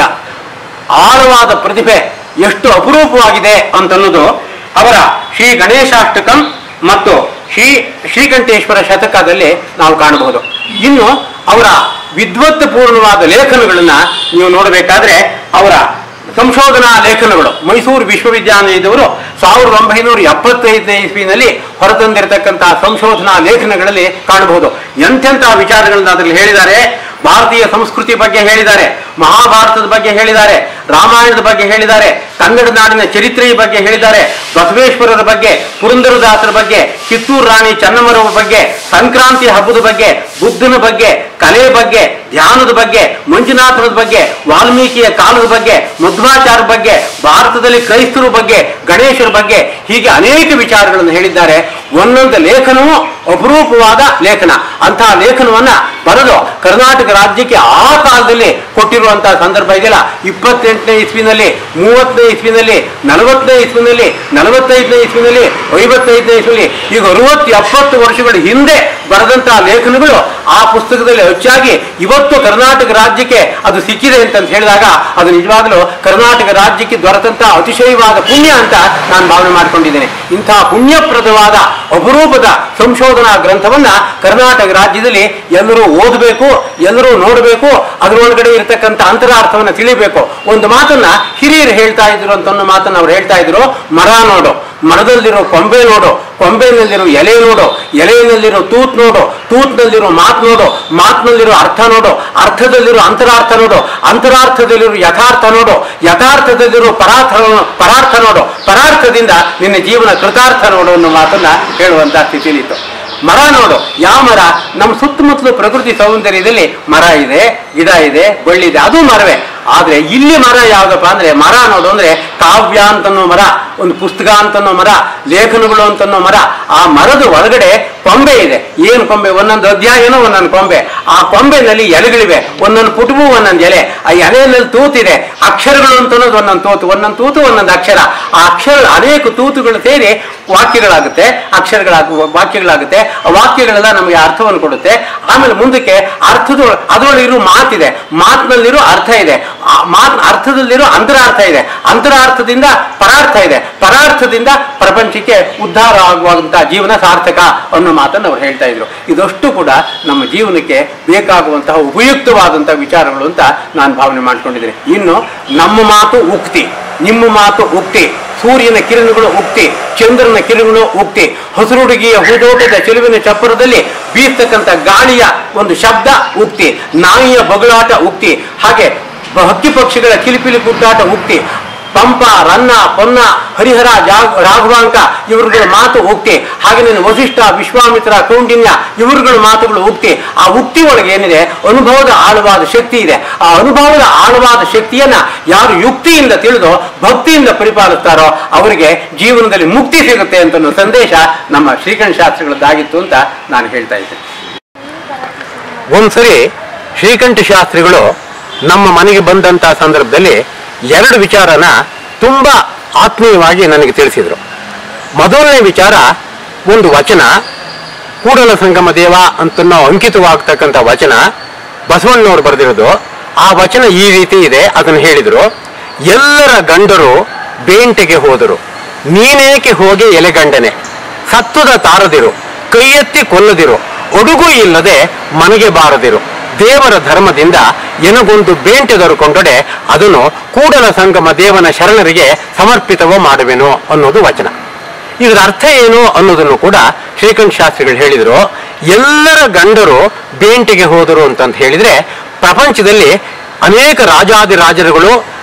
ಆಳವಾದ ಪ್ರತಿಭೆ ಎಷ್ಟು ಅಪರೂಪವಾಗಿದೆ ಅಂತನ್ನೋದು ಅವರ ಶ್ರೀ ಗಣೇಶಾಷ್ಟಕಂ ಮತ್ತು ಶ್ರೀ ಶ್ರೀಕಂಠೇಶ್ವರ ಶತಕದಲ್ಲಿ ನಾವು ಕಾಣಬಹುದು ಇನ್ನು ಅವರ ವಿದ್ವತ್ ಪೂರ್ಣವಾದ ಲೇಖನಗಳನ್ನ ನೀವು ನೋಡಬೇಕಾದ್ರೆ ಅವರ ಸಂಶೋಧನಾ ಲೇಖನಗಳು ಮೈಸೂರು ವಿಶ್ವವಿದ್ಯಾನಿಲಯದವರು ಸಾವಿರದ ಒಂಬೈನೂರ ಎಪ್ಪತ್ತೈದನೇ ಇಸ್ವಿನಲ್ಲಿ ಹೊರತಂದಿರತಕ್ಕಂತಹ ಸಂಶೋಧನಾ ಲೇಖನಗಳಲ್ಲಿ ಕಾಣಬಹುದು ಎಂತೆಂಥ ವಿಚಾರಗಳನ್ನ ಅದರಲ್ಲಿ ಹೇಳಿದ್ದಾರೆ ಭಾರತೀಯ ಸಂಸ್ಕೃತಿ ಬಗ್ಗೆ ಹೇಳಿದ್ದಾರೆ ಮಹಾಭಾರತದ ಬಗ್ಗೆ ಹೇಳಿದ್ದಾರೆ ರಾಮಾಯಣದ ಬಗ್ಗೆ ಹೇಳಿದ್ದಾರೆ ಕನ್ನಡ ನಾಡಿನ ಚರಿತ್ರೆಯ ಬಗ್ಗೆ ಹೇಳಿದ್ದಾರೆ ಬಸವೇಶ್ವರರ ಬಗ್ಗೆ ಪುರಂದರದಾಸರ ಬಗ್ಗೆ ಕಿತ್ತೂರು ರಾಣಿ ಚೆನ್ನಮ್ಮರವರ ಬಗ್ಗೆ ಸಂಕ್ರಾಂತಿ ಹಬ್ಬದ ಬಗ್ಗೆ ಬುದ್ಧನ ಬಗ್ಗೆ ಕಲೆ ಬಗ್ಗೆ ಧ್ಯಾನದ ಬಗ್ಗೆ ಮಂಜುನಾಥನ ಬಗ್ಗೆ ವಾಲ್ಮೀಕಿಯ ಕಾಲದ ಬಗ್ಗೆ ಮಧ್ವಾಚಾರ ಬಗ್ಗೆ ಭಾರತದಲ್ಲಿ ಕ್ರೈಸ್ತರ ಬಗ್ಗೆ ಗಣೇಶರ ಬಗ್ಗೆ ಹೀಗೆ ಅನೇಕ ವಿಚಾರಗಳನ್ನು ಹೇಳಿದ್ದಾರೆ ಒಂದೊಂದು ಲೇಖನವೂ ಅಪರೂಪವಾದ ಲೇಖನ ಅಂತಹ ಲೇಖನವನ್ನ ಬರೆದು ಕರ್ನಾಟಕ ರಾಜ್ಯಕ್ಕೆ ಆ ಕಾಲದಲ್ಲಿ ಕೊಟ್ಟಿರುವಂತಹ ಸಂದರ್ಭ ಇದೆಯಲ್ಲ ಇಪ್ಪತ್ತೆಂಟನೇ ಇಸ್ವಿನಲ್ಲಿ ಮೂವತ್ತನೇ ಇಸ್ವಿನಲ್ಲಿ ನಲವತ್ತನೇ ಇಸ್ವಿನಲ್ಲಿ ನಲವತ್ತೈದನೇ ಇಸ್ವಿನಲ್ಲಿ ಐವತ್ತೈದನೇ ಇಸ್ವಿನಲ್ಲಿ ಈಗ ಅರವತ್ತು ಎಪ್ಪತ್ತು ವರ್ಷಗಳ ಹಿಂದೆ ಬರೆದಂತಹ ಲೇಖನಗಳು ಆ ಪುಸ್ತಕದಲ್ಲಿ ಹೆಚ್ಚಾಗಿ ಇವತ್ತು ಕರ್ನಾಟಕ ರಾಜ್ಯಕ್ಕೆ ಅದು ಸಿಕ್ಕಿದೆ ಅಂತ ಹೇಳಿದಾಗ ಅದು ನಿಜವಾಗಲೂ ಕರ್ನಾಟಕ ರಾಜ್ಯಕ್ಕೆ ದೊರೆತಂತಹ ಅತಿಶಯವಾದ ಪುಣ್ಯ ಅಂತ ನಾನು ಭಾವನೆ ಮಾಡಿಕೊಂಡಿದ್ದೇನೆ ಇಂತಹ ಪುಣ್ಯಪ್ರದವಾದ ಅಪರೂಪದ ಸಂಶೋಧನಾ ಗ್ರಂಥವನ್ನ ಕರ್ನಾಟಕ ರಾಜ್ಯದಲ್ಲಿ ಎಲ್ಲರೂ ಓದಬೇಕು ಎಲ್ಲರೂ ನೋಡಬೇಕು ಅದರೊಳಗಡೆ ಇರತಕ್ಕಂಥ ಅಂತರಾರ್ಥವನ್ನ ತಿಳಿಬೇಕು ಒಂದು ಮಾತನ್ನ ಹಿರಿಯರು ಹೇಳ್ತಾ ಇದ್ರು ಅಂತ ಅನ್ನೋ ಮಾತನ್ನ ಅವ್ರು ಹೇಳ್ತಾ ಇದ್ರು ಮರ ನೋಡು ಮರದಲ್ಲಿರೋ ಕೊಂಬೆ ನೋಡು ಕೊಂಬೆನಲ್ಲಿರೋ ಎಲೆ ನೋಡು ಎಲೆಯಲ್ಲಿರೋ ತೂತ್ ನೋಡು ತೂತ್ನಲ್ಲಿರೋ ಮಾತು ನೋಡು ಮಾತಿನಲ್ಲಿರೋ ಅರ್ಥ ನೋಡು ಅರ್ಥದಲ್ಲಿರೋ ಅಂತರಾರ್ಥ ನೋಡು ಅಂತರಾರ್ಥದಲ್ಲಿರೋ ಯಥಾರ್ಥ ನೋಡು ಯಥಾರ್ಥದಲ್ಲಿರೋ ಪರಾರ್ಥ ಪರಾರ್ಥ ನೋಡು ಪರಾರ್ಥದಿಂದ ನಿನ್ನ ಜೀವನ ಕೃತಾರ್ಥ ನೋಡು ಅನ್ನೋ ಮಾತನ್ನ ಹೇಳುವಂತ ಸ್ಥಿತಿಲಿತ್ತು ಮರ ನೋಡು ಯಾವ ಮರ ನಮ್ಮ ಸುತ್ತಮುತ್ತಲು ಪ್ರಕೃತಿ ಸೌಂದರ್ಯದಲ್ಲಿ ಮರ ಇದೆ ಗಿಡ ಇದೆ ಬಳ್ಳಿ ಇದೆ ಅದು ಮರವೇ ಆದ್ರೆ ಇಲ್ಲಿ ಮರ ಯಾವ್ದಪ್ಪ ಅಂದ್ರೆ ಮರ ನೋಡು ಅಂದ್ರೆ ಕಾವ್ಯ ಅಂತನ್ನೋ ಮರ ಒಂದು ಪುಸ್ತಕ ಅಂತನ್ನೋ ಮರ ಲೇಖನಗಳು ಅಂತನ್ನೋ ಮರ ಆ ಮರದ ಒಳಗಡೆ ಕೊಂಬೆ ಇದೆ ಏನು ಕೊಂಬೆ ಒಂದೊಂದು ಅಧ್ಯಾಯನೋ ಒಂದೊಂದು ಕೊಂಬೆ ಆ ಕೊಂಬೆನಲ್ಲಿ ಎಲೆಗಳಿವೆ ಒಂದೊಂದು ಪುಟಬು ಒಂದೊಂದು ಎಲೆ ಆ ಎಲೆಯಲ್ಲಿ ತೂತಿದೆ ಅಕ್ಷರಗಳು ಅಂತ ಅನ್ನೋದು ಒಂದೊಂದು ತೂತು ಒಂದೊಂದು ತೂತು ಒಂದೊಂದು ಅಕ್ಷರ ಆ ಅಕ್ಷರ ಅನೇಕ ತೂತುಗಳು ಸೇರಿ ವಾಕ್ಯಗಳಾಗುತ್ತೆ ಅಕ್ಷರಗಳಾಗ ವಾಕ್ಯಗಳಾಗುತ್ತೆ ಆ ವಾಕ್ಯಗಳೆಲ್ಲ ನಮಗೆ ಅರ್ಥವನ್ನು ಕೊಡುತ್ತೆ ಆಮೇಲೆ ಮುಂದಕ್ಕೆ ಅರ್ಥದ ಅದರೊಳಗಿರೋ ಮಾತಿದೆ ಮಾತಿನಲ್ಲಿರೋ ಅರ್ಥ ಇದೆ ಆ ಮಾತ್ ಅರ್ಥದಲ್ಲಿರೋ ಅಂತರಾರ್ಥ ಇದೆ ಅಂತರಾರ್ಥದಿಂದ ಪರಾರ್ಥ ಇದೆ ಪರಾರ್ಥದಿಂದ ಪ್ರಪಂಚಕ್ಕೆ ಉದ್ಧಾರ ಆಗುವಂತಹ ಜೀವನ ಸಾರ್ಥಕ ಅನ್ನೋ ಮಾತನ್ನು ಅವ್ರು ಹೇಳ್ತಾ ಇದ್ರು ಇದಷ್ಟು ಕೂಡ ನಮ್ಮ ಜೀವನಕ್ಕೆ ಬೇಕಾಗುವಂತಹ ಉಪಯುಕ್ತವಾದಂತಹ ವಿಚಾರಗಳು ಅಂತ ನಾನು ಭಾವನೆ ಮಾಡ್ಕೊಂಡಿದ್ದೇನೆ ಇನ್ನು ನಮ್ಮ ಮಾತು ಉಕ್ತಿ ನಿಮ್ಮ ಮಾತು ಉಕ್ತಿ ಸೂರ್ಯನ ಕಿರಣಗಳು ಉಕ್ತಿ ಚಂದ್ರನ ಕಿರಣಗಳು ಉಕ್ತಿ ಹಸುರುಡುಗಿಯ ಹೂದೋಟದ ಚೆಲುವಿನ ಚಪ್ಪರದಲ್ಲಿ ಬೀಸ್ತಕ್ಕಂಥ ಗಾಳಿಯ ಒಂದು ಶಬ್ದ ಉಕ್ತಿ ನಾಯಿಯ ಬಗಳಾಟ ಉಕ್ತಿ ಹಾಗೆ ಬ- ಹಕ್ಕಿ ಪಕ್ಷಿಗಳ ಕಿಲಿಪಿಲಿ ಕುಟ್ಟಾಟ ಉಕ್ತಿ ಪಂಪ ರನ್ನ ಪೊನ್ನ ಹರಿಹರ ಜಾಗ್ ರಾಘವಾಂಕ ಇವರುಗಳ ಮಾತು ಉಕ್ತಿ ಹಾಗೆ ನೀನು ವಸಿಷ್ಠ ವಿಶ್ವಾಮಿತ್ರ ಕೌಂಡಿನ್ಯ ಇವರುಗಳ ಮಾತುಗಳು ಉಕ್ತಿ ಆ ಉಕ್ತಿ ಒಳಗೆ ಏನಿದೆ ಅನುಭವದ ಆಳವಾದ ಶಕ್ತಿ ಇದೆ ಆ ಅನುಭವದ ಆಳವಾದ ಶಕ್ತಿಯನ್ನ ಯಾರು ಯುಕ್ತಿಯಿಂದ ತಿಳಿದು ಭಕ್ತಿಯಿಂದ ಪರಿಪಾಲಿಸ್ತಾರೋ ಅವರಿಗೆ ಜೀವನದಲ್ಲಿ ಮುಕ್ತಿ ಸಿಗುತ್ತೆ ಅಂತ ಅನ್ನೋ ಸಂದೇಶ ನಮ್ಮ ಶ್ರೀಕಂಠ ಶಾಸ್ತ್ರಿಗಳದ್ದಾಗಿತ್ತು ಅಂತ ನಾನು ಹೇಳ್ತಾ ಇದ್ದೆ ಒಂದ್ಸರಿ ಶ್ರೀಕಂಠ ಶಾಸ್ತ್ರಿಗಳು ನಮ್ಮ ಮನೆಗೆ ಬಂದಂತ ಸಂದರ್ಭದಲ್ಲಿ ಎರಡು ವಿಚಾರನ ತುಂಬಾ ಆತ್ಮೀಯವಾಗಿ ನನಗೆ ತಿಳಿಸಿದರು ಮೊದಲನೇ ವಿಚಾರ ಒಂದು ವಚನ ಕೂಡಲ ಸಂಗಮ ದೇವ ಅಂತನ್ನೋ ಅಂಕಿತವಾಗ್ತಕ್ಕಂಥ ವಚನ ಬಸವಣ್ಣನವರು ಬರೆದಿರೋದು ಆ ವಚನ ಈ ರೀತಿ ಇದೆ ಅದನ್ನು ಹೇಳಿದರು ಎಲ್ಲರ ಗಂಡರು ಬೇಂಟೆಗೆ ಹೋದರು ನೀನೇಕೆ ಹೋಗಿ ಎಲೆಗಂಡನೆ ಸತ್ತುದ ತಾರದಿರು ಕೈ ಎತ್ತಿ ಕೊಲ್ಲದಿರು ಒಡುಗು ಇಲ್ಲದೆ ಮನೆಗೆ ಬಾರದಿರು ದೇವರ ಧರ್ಮದಿಂದ ಎನಗೊಂದು ಬೇಂಟೆ ದೊರಕೊಂಡೊಡೆ ಅದನ್ನು ಕೂಡಲ ಸಂಗಮ ದೇವನ ಶರಣರಿಗೆ ಸಮರ್ಪಿತವೋ ಮಾಡುವೆನು ಅನ್ನೋದು ವಚನ ಇದರ ಅರ್ಥ ಏನು ಅನ್ನೋದನ್ನು ಕೂಡ ಶ್ರೀಕಂಠ ಶಾಸ್ತ್ರಿಗಳು ಹೇಳಿದರು ಎಲ್ಲರ ಗಂಡರು ಬೇಂಟೆಗೆ ಹೋದರು ಅಂತಂತ ಹೇಳಿದ್ರೆ ಪ್ರಪಂಚದಲ್ಲಿ ಅನೇಕ ರಾಜಾದಿರಾಜರುಗಳು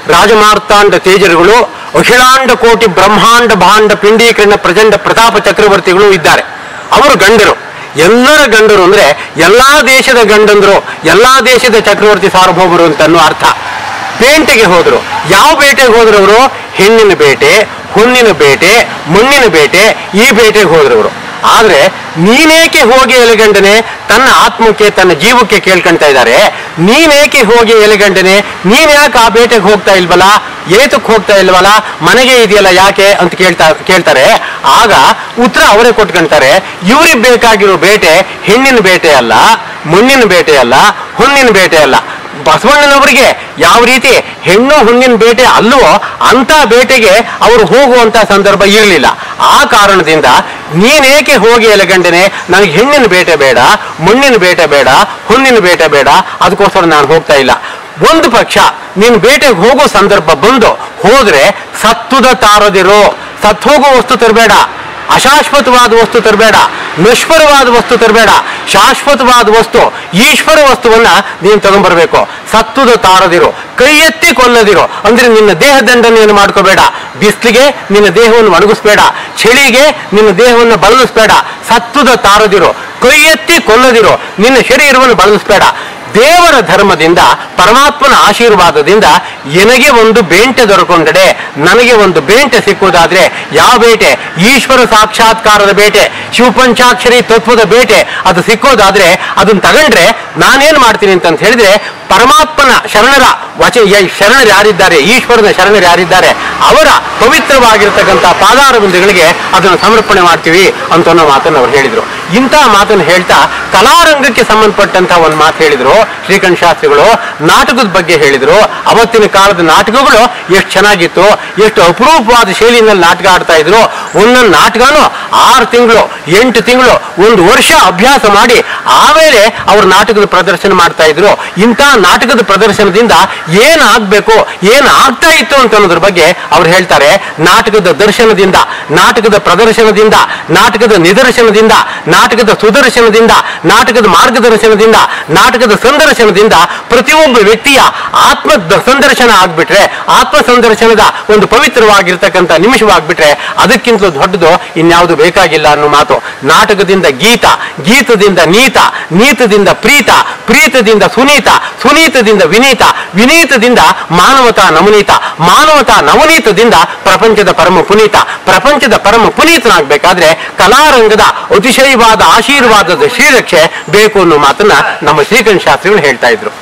ರಾಜಮಾರ್ತಾಂಡ ತೇಜರುಗಳು ಅಖಿಲಾಂಡ ಕೋಟಿ ಬ್ರಹ್ಮಾಂಡ ಭಾಂಡ ಪಿಂಡೀಕರಣ ಪ್ರಚಂಡ ಪ್ರತಾಪ ಚಕ್ರವರ್ತಿಗಳು ಇದ್ದಾರೆ ಅವರು ಗಂಡರು ಎಲ್ಲರ ಗಂಡರು ಅಂದ್ರೆ ಎಲ್ಲಾ ದೇಶದ ಗಂಡಂದ್ರು ಎಲ್ಲಾ ದೇಶದ ಚಕ್ರವರ್ತಿ ಸಾರ್ವಭೌಮರು ಅಂತ ಅನ್ನೋ ಅರ್ಥ ಬೇಟೆಗೆ ಹೋದ್ರು ಯಾವ ಬೇಟೆಗೆ ಹೋದ್ರು ಅವರು ಹೆಣ್ಣಿನ ಬೇಟೆ ಹುಣ್ಣಿನ ಬೇಟೆ ಮಣ್ಣಿನ ಬೇಟೆ ಈ ಬೇಟೆಗೆ ಹೋದ್ರು ಅವರು ಆದ್ರೆ ನೀನೇಕೆ ಹೋಗಿ ಎಲೆಗಂಡನೆ ತನ್ನ ಆತ್ಮಕ್ಕೆ ತನ್ನ ಜೀವಕ್ಕೆ ಕೇಳ್ಕೊಂತ ಇದ್ದಾರೆ ನೀನೇಕೆ ಹೋಗಿ ಎಲೆಗಂಡನೆ ನೀನ್ ಯಾಕೆ ಆ ಬೇಟೆಗೆ ಹೋಗ್ತಾ ಇಲ್ವಲ್ಲ ಏತಕ್ಕೆ ಹೋಗ್ತಾ ಇಲ್ವಲ್ಲ ಮನೆಗೆ ಇದೆಯಲ್ಲ ಯಾಕೆ ಅಂತ ಕೇಳ್ತಾ ಕೇಳ್ತಾರೆ ಆಗ ಉತ್ತರ ಅವರೇ ಕೊಟ್ಕೊಂತಾರೆ ಇವ್ರಿಗೆ ಬೇಕಾಗಿರೋ ಬೇಟೆ ಹೆಣ್ಣಿನ ಬೇಟೆ ಅಲ್ಲ ಮಣ್ಣಿನ ಬೇಟೆ ಅಲ್ಲ ಹುಣ್ಣಿನ ಬೇಟೆ ಅಲ್ಲ ಬಸವಣ್ಣನವರಿಗೆ ಯಾವ ರೀತಿ ಹೆಣ್ಣು ಹುಣ್ಣಿನ ಬೇಟೆ ಅಲ್ಲವೋ ಅಂತ ಬೇಟೆಗೆ ಅವರು ಹೋಗುವಂತ ಸಂದರ್ಭ ಇರಲಿಲ್ಲ ಆ ಕಾರಣದಿಂದ ನೀನೇಕೆ ಹೋಗಿ ಎಲೆಗಂಡನೆ ನನಗೆ ಹೆಣ್ಣಿನ ಬೇಟೆ ಬೇಡ ಮಣ್ಣಿನ ಬೇಟೆ ಬೇಡ ಹುಣ್ಣಿನ ಬೇಟೆ ಬೇಡ ಅದಕ್ಕೋಸ್ಕರ ನಾನು ಹೋಗ್ತಾ ಇಲ್ಲ ಒಂದು ಪಕ್ಷ ನೀನು ಬೇಟೆಗೆ ಹೋಗೋ ಸಂದರ್ಭ ಬಂದು ಹೋದ್ರೆ ಸತ್ತುದ ತಾರದಿರೋ ಸತ್ತು ಹೋಗೋ ವಸ್ತು ತರಬೇಡ ಅಶಾಶ್ವತವಾದ ವಸ್ತು ತರಬೇಡ ನಶ್ವರವಾದ ವಸ್ತು ತರಬೇಡ ಶಾಶ್ವತವಾದ ವಸ್ತು ಈಶ್ವರ ವಸ್ತುವನ್ನ ನೀನು ತಗೊಂಡ್ಬರ್ಬೇಕು ಸತ್ತುದ ತಾರದಿರು ಕೈ ಎತ್ತಿ ಕೊಲ್ಲದಿರು ಅಂದ್ರೆ ನಿನ್ನ ದೇಹ ದಂಡನೆಯನ್ನು ಮಾಡ್ಕೋಬೇಡ ಬಿಸಿಲಿಗೆ ನಿನ್ನ ದೇಹವನ್ನು ಒಣಗಿಸ್ಬೇಡ ಚಳಿಗೆ ನಿನ್ನ ದೇಹವನ್ನು ಬಳಲಿಸ್ಬೇಡ ಸತ್ತುದ ತಾರದಿರು ಕೈ ಎತ್ತಿ ಕೊಲ್ಲದಿರು ನಿನ್ನ ಶರೀರವನ್ನು ಬಳಲಿಸ್ಬೇಡ ದೇವರ ಧರ್ಮದಿಂದ ಪರಮಾತ್ಮನ ಆಶೀರ್ವಾದದಿಂದ ಎನಗೆ ಒಂದು ಬೇಂಟೆ ದೊರಕೊಂಡಡೆ ನನಗೆ ಒಂದು ಬೇಂಟೆ ಸಿಕ್ಕುವುದಾದ್ರೆ ಯಾವ ಬೇಟೆ ಈಶ್ವರ ಸಾಕ್ಷಾತ್ಕಾರದ ಬೇಟೆ ಶಿವಪಂಚಾಕ್ಷರಿ ತತ್ವದ ಬೇಟೆ ಅದು ಸಿಕ್ಕೋದಾದ್ರೆ ಅದನ್ನ ತಗೊಂಡ್ರೆ ನಾನೇನ್ ಮಾಡ್ತೀನಿ ಅಂತ ಹೇಳಿದ್ರೆ ಪರಮಾತ್ಮನ ಶರಣರ ವಚ ಯ- ಶರಣರು ಯಾರಿದ್ದಾರೆ ಈಶ್ವರನ ಶರಣರು ಯಾರಿದ್ದಾರೆ ಅವರ ಪವಿತ್ರವಾಗಿರ್ತಕ್ಕಂಥ ಪಾದಾರವಿಂದಗಳಿಗೆ ಅದನ್ನು ಸಮರ್ಪಣೆ ಮಾಡ್ತೀವಿ ಅಂತ ಅನ್ನೋ ಮಾತನ್ನು ಅವ್ರು ಹೇಳಿದ್ರು ಇಂತಹ ಮಾತನ್ನು ಹೇಳ್ತಾ ಕಲಾರಂಗಕ್ಕೆ ಸಂಬಂಧಪಟ್ಟಂತ ಒಂದು ಮಾತು ಹೇಳಿದ್ರು ಶ್ರೀಕಂಠ ಶಾಸ್ತ್ರಿಗಳು ನಾಟಕದ ಬಗ್ಗೆ ಹೇಳಿದ್ರು ಅವತ್ತಿನ ಕಾಲದ ನಾಟಕಗಳು ಎಷ್ಟು ಚೆನ್ನಾಗಿತ್ತು ಎಷ್ಟು ಅಪರೂಪವಾದ ಶೈಲಿನಲ್ಲಿ ನಾಟಕ ಆಡ್ತಾ ಇದ್ರು ಒಂದೊಂದು ನಾಟಕನು ಆರು ತಿಂಗಳು ಎಂಟು ತಿಂಗಳು ಒಂದು ವರ್ಷ ಅಭ್ಯಾಸ ಮಾಡಿ ಆಮೇಲೆ ಅವ್ರ ನಾಟಕದ ಪ್ರದರ್ಶನ ಮಾಡ್ತಾ ಇದ್ರು ಇಂತಹ ನಾಟಕದ ಪ್ರದರ್ಶನದಿಂದ ಏನ್ ಆಗ್ಬೇಕು ಏನ್ ಆಗ್ತಾ ಇತ್ತು ಅಂತ ಅನ್ನೋದ್ರ ಬಗ್ಗೆ ಅವ್ರು ಹೇಳ್ತಾರೆ ನಾಟಕದ ದರ್ಶನದಿಂದ ನಾಟಕದ ಪ್ರದರ್ಶನದಿಂದ ನಾಟಕದ ನಿದರ್ಶನದಿಂದ ನಾಟಕದ ಸುದರ್ಶನದಿಂದ ನಾಟಕದ ಮಾರ್ಗದರ್ಶನದಿಂದ ನಾಟಕದ ಸಂದರ್ಶನದಿಂದ ಪ್ರತಿಯೊಬ್ಬ ವ್ಯಕ್ತಿಯ ಆತ್ಮ ದ- ಸಂದರ್ಶನ ಆಗ್ಬಿಟ್ರೆ ಆತ್ಮ ಸಂದರ್ಶನದ ಒಂದು ಪವಿತ್ರವಾಗಿರ್ತಕ್ಕಂಥ ನಿಮಿಷವಾಗ್ಬಿಟ್ರೆ ಅದಕ್ಕಿಂತಲೂ ದೊಡ್ಡದು ಇನ್ಯಾವುದು ಬೇಕಾಗಿಲ್ಲ ಅನ್ನೋ ಮಾತು ನಾಟಕದಿಂದ ಗೀತ ಗೀತದಿಂದ ನೀತ ನೀತದಿಂದ ಪ್ರೀತ ಪ್ರೀತದಿಂದ ಸುನೀತ ಸುನೀತದಿಂದ ವಿನೀತ ವಿನೀತದಿಂದ ಮಾನವತಾ ನವನೀತ ಮಾನವತಾ ನವನೀತದಿಂದ ಪ್ರಪಂಚದ ಪರಮ ಪುನೀತ ಪ್ರಪಂಚದ ಪರಮ ಪುನೀತನಾಗಬೇಕಾದ್ರೆ ಕಲಾರಂಗದ ಅತಿಶಯವಾದ ಆಶೀರ್ವಾದದ ಶ್ರೀರಕ್ಷೆ ಬೇಕು ಅನ್ನೋ ಮಾತನ್ನ ನಮ್ಮ ಶ್ರೀಕಂಠ ಶಾಸ್ತ್ರಿಗಳು ಹೇಳ್ತಾ ಇದ್ರು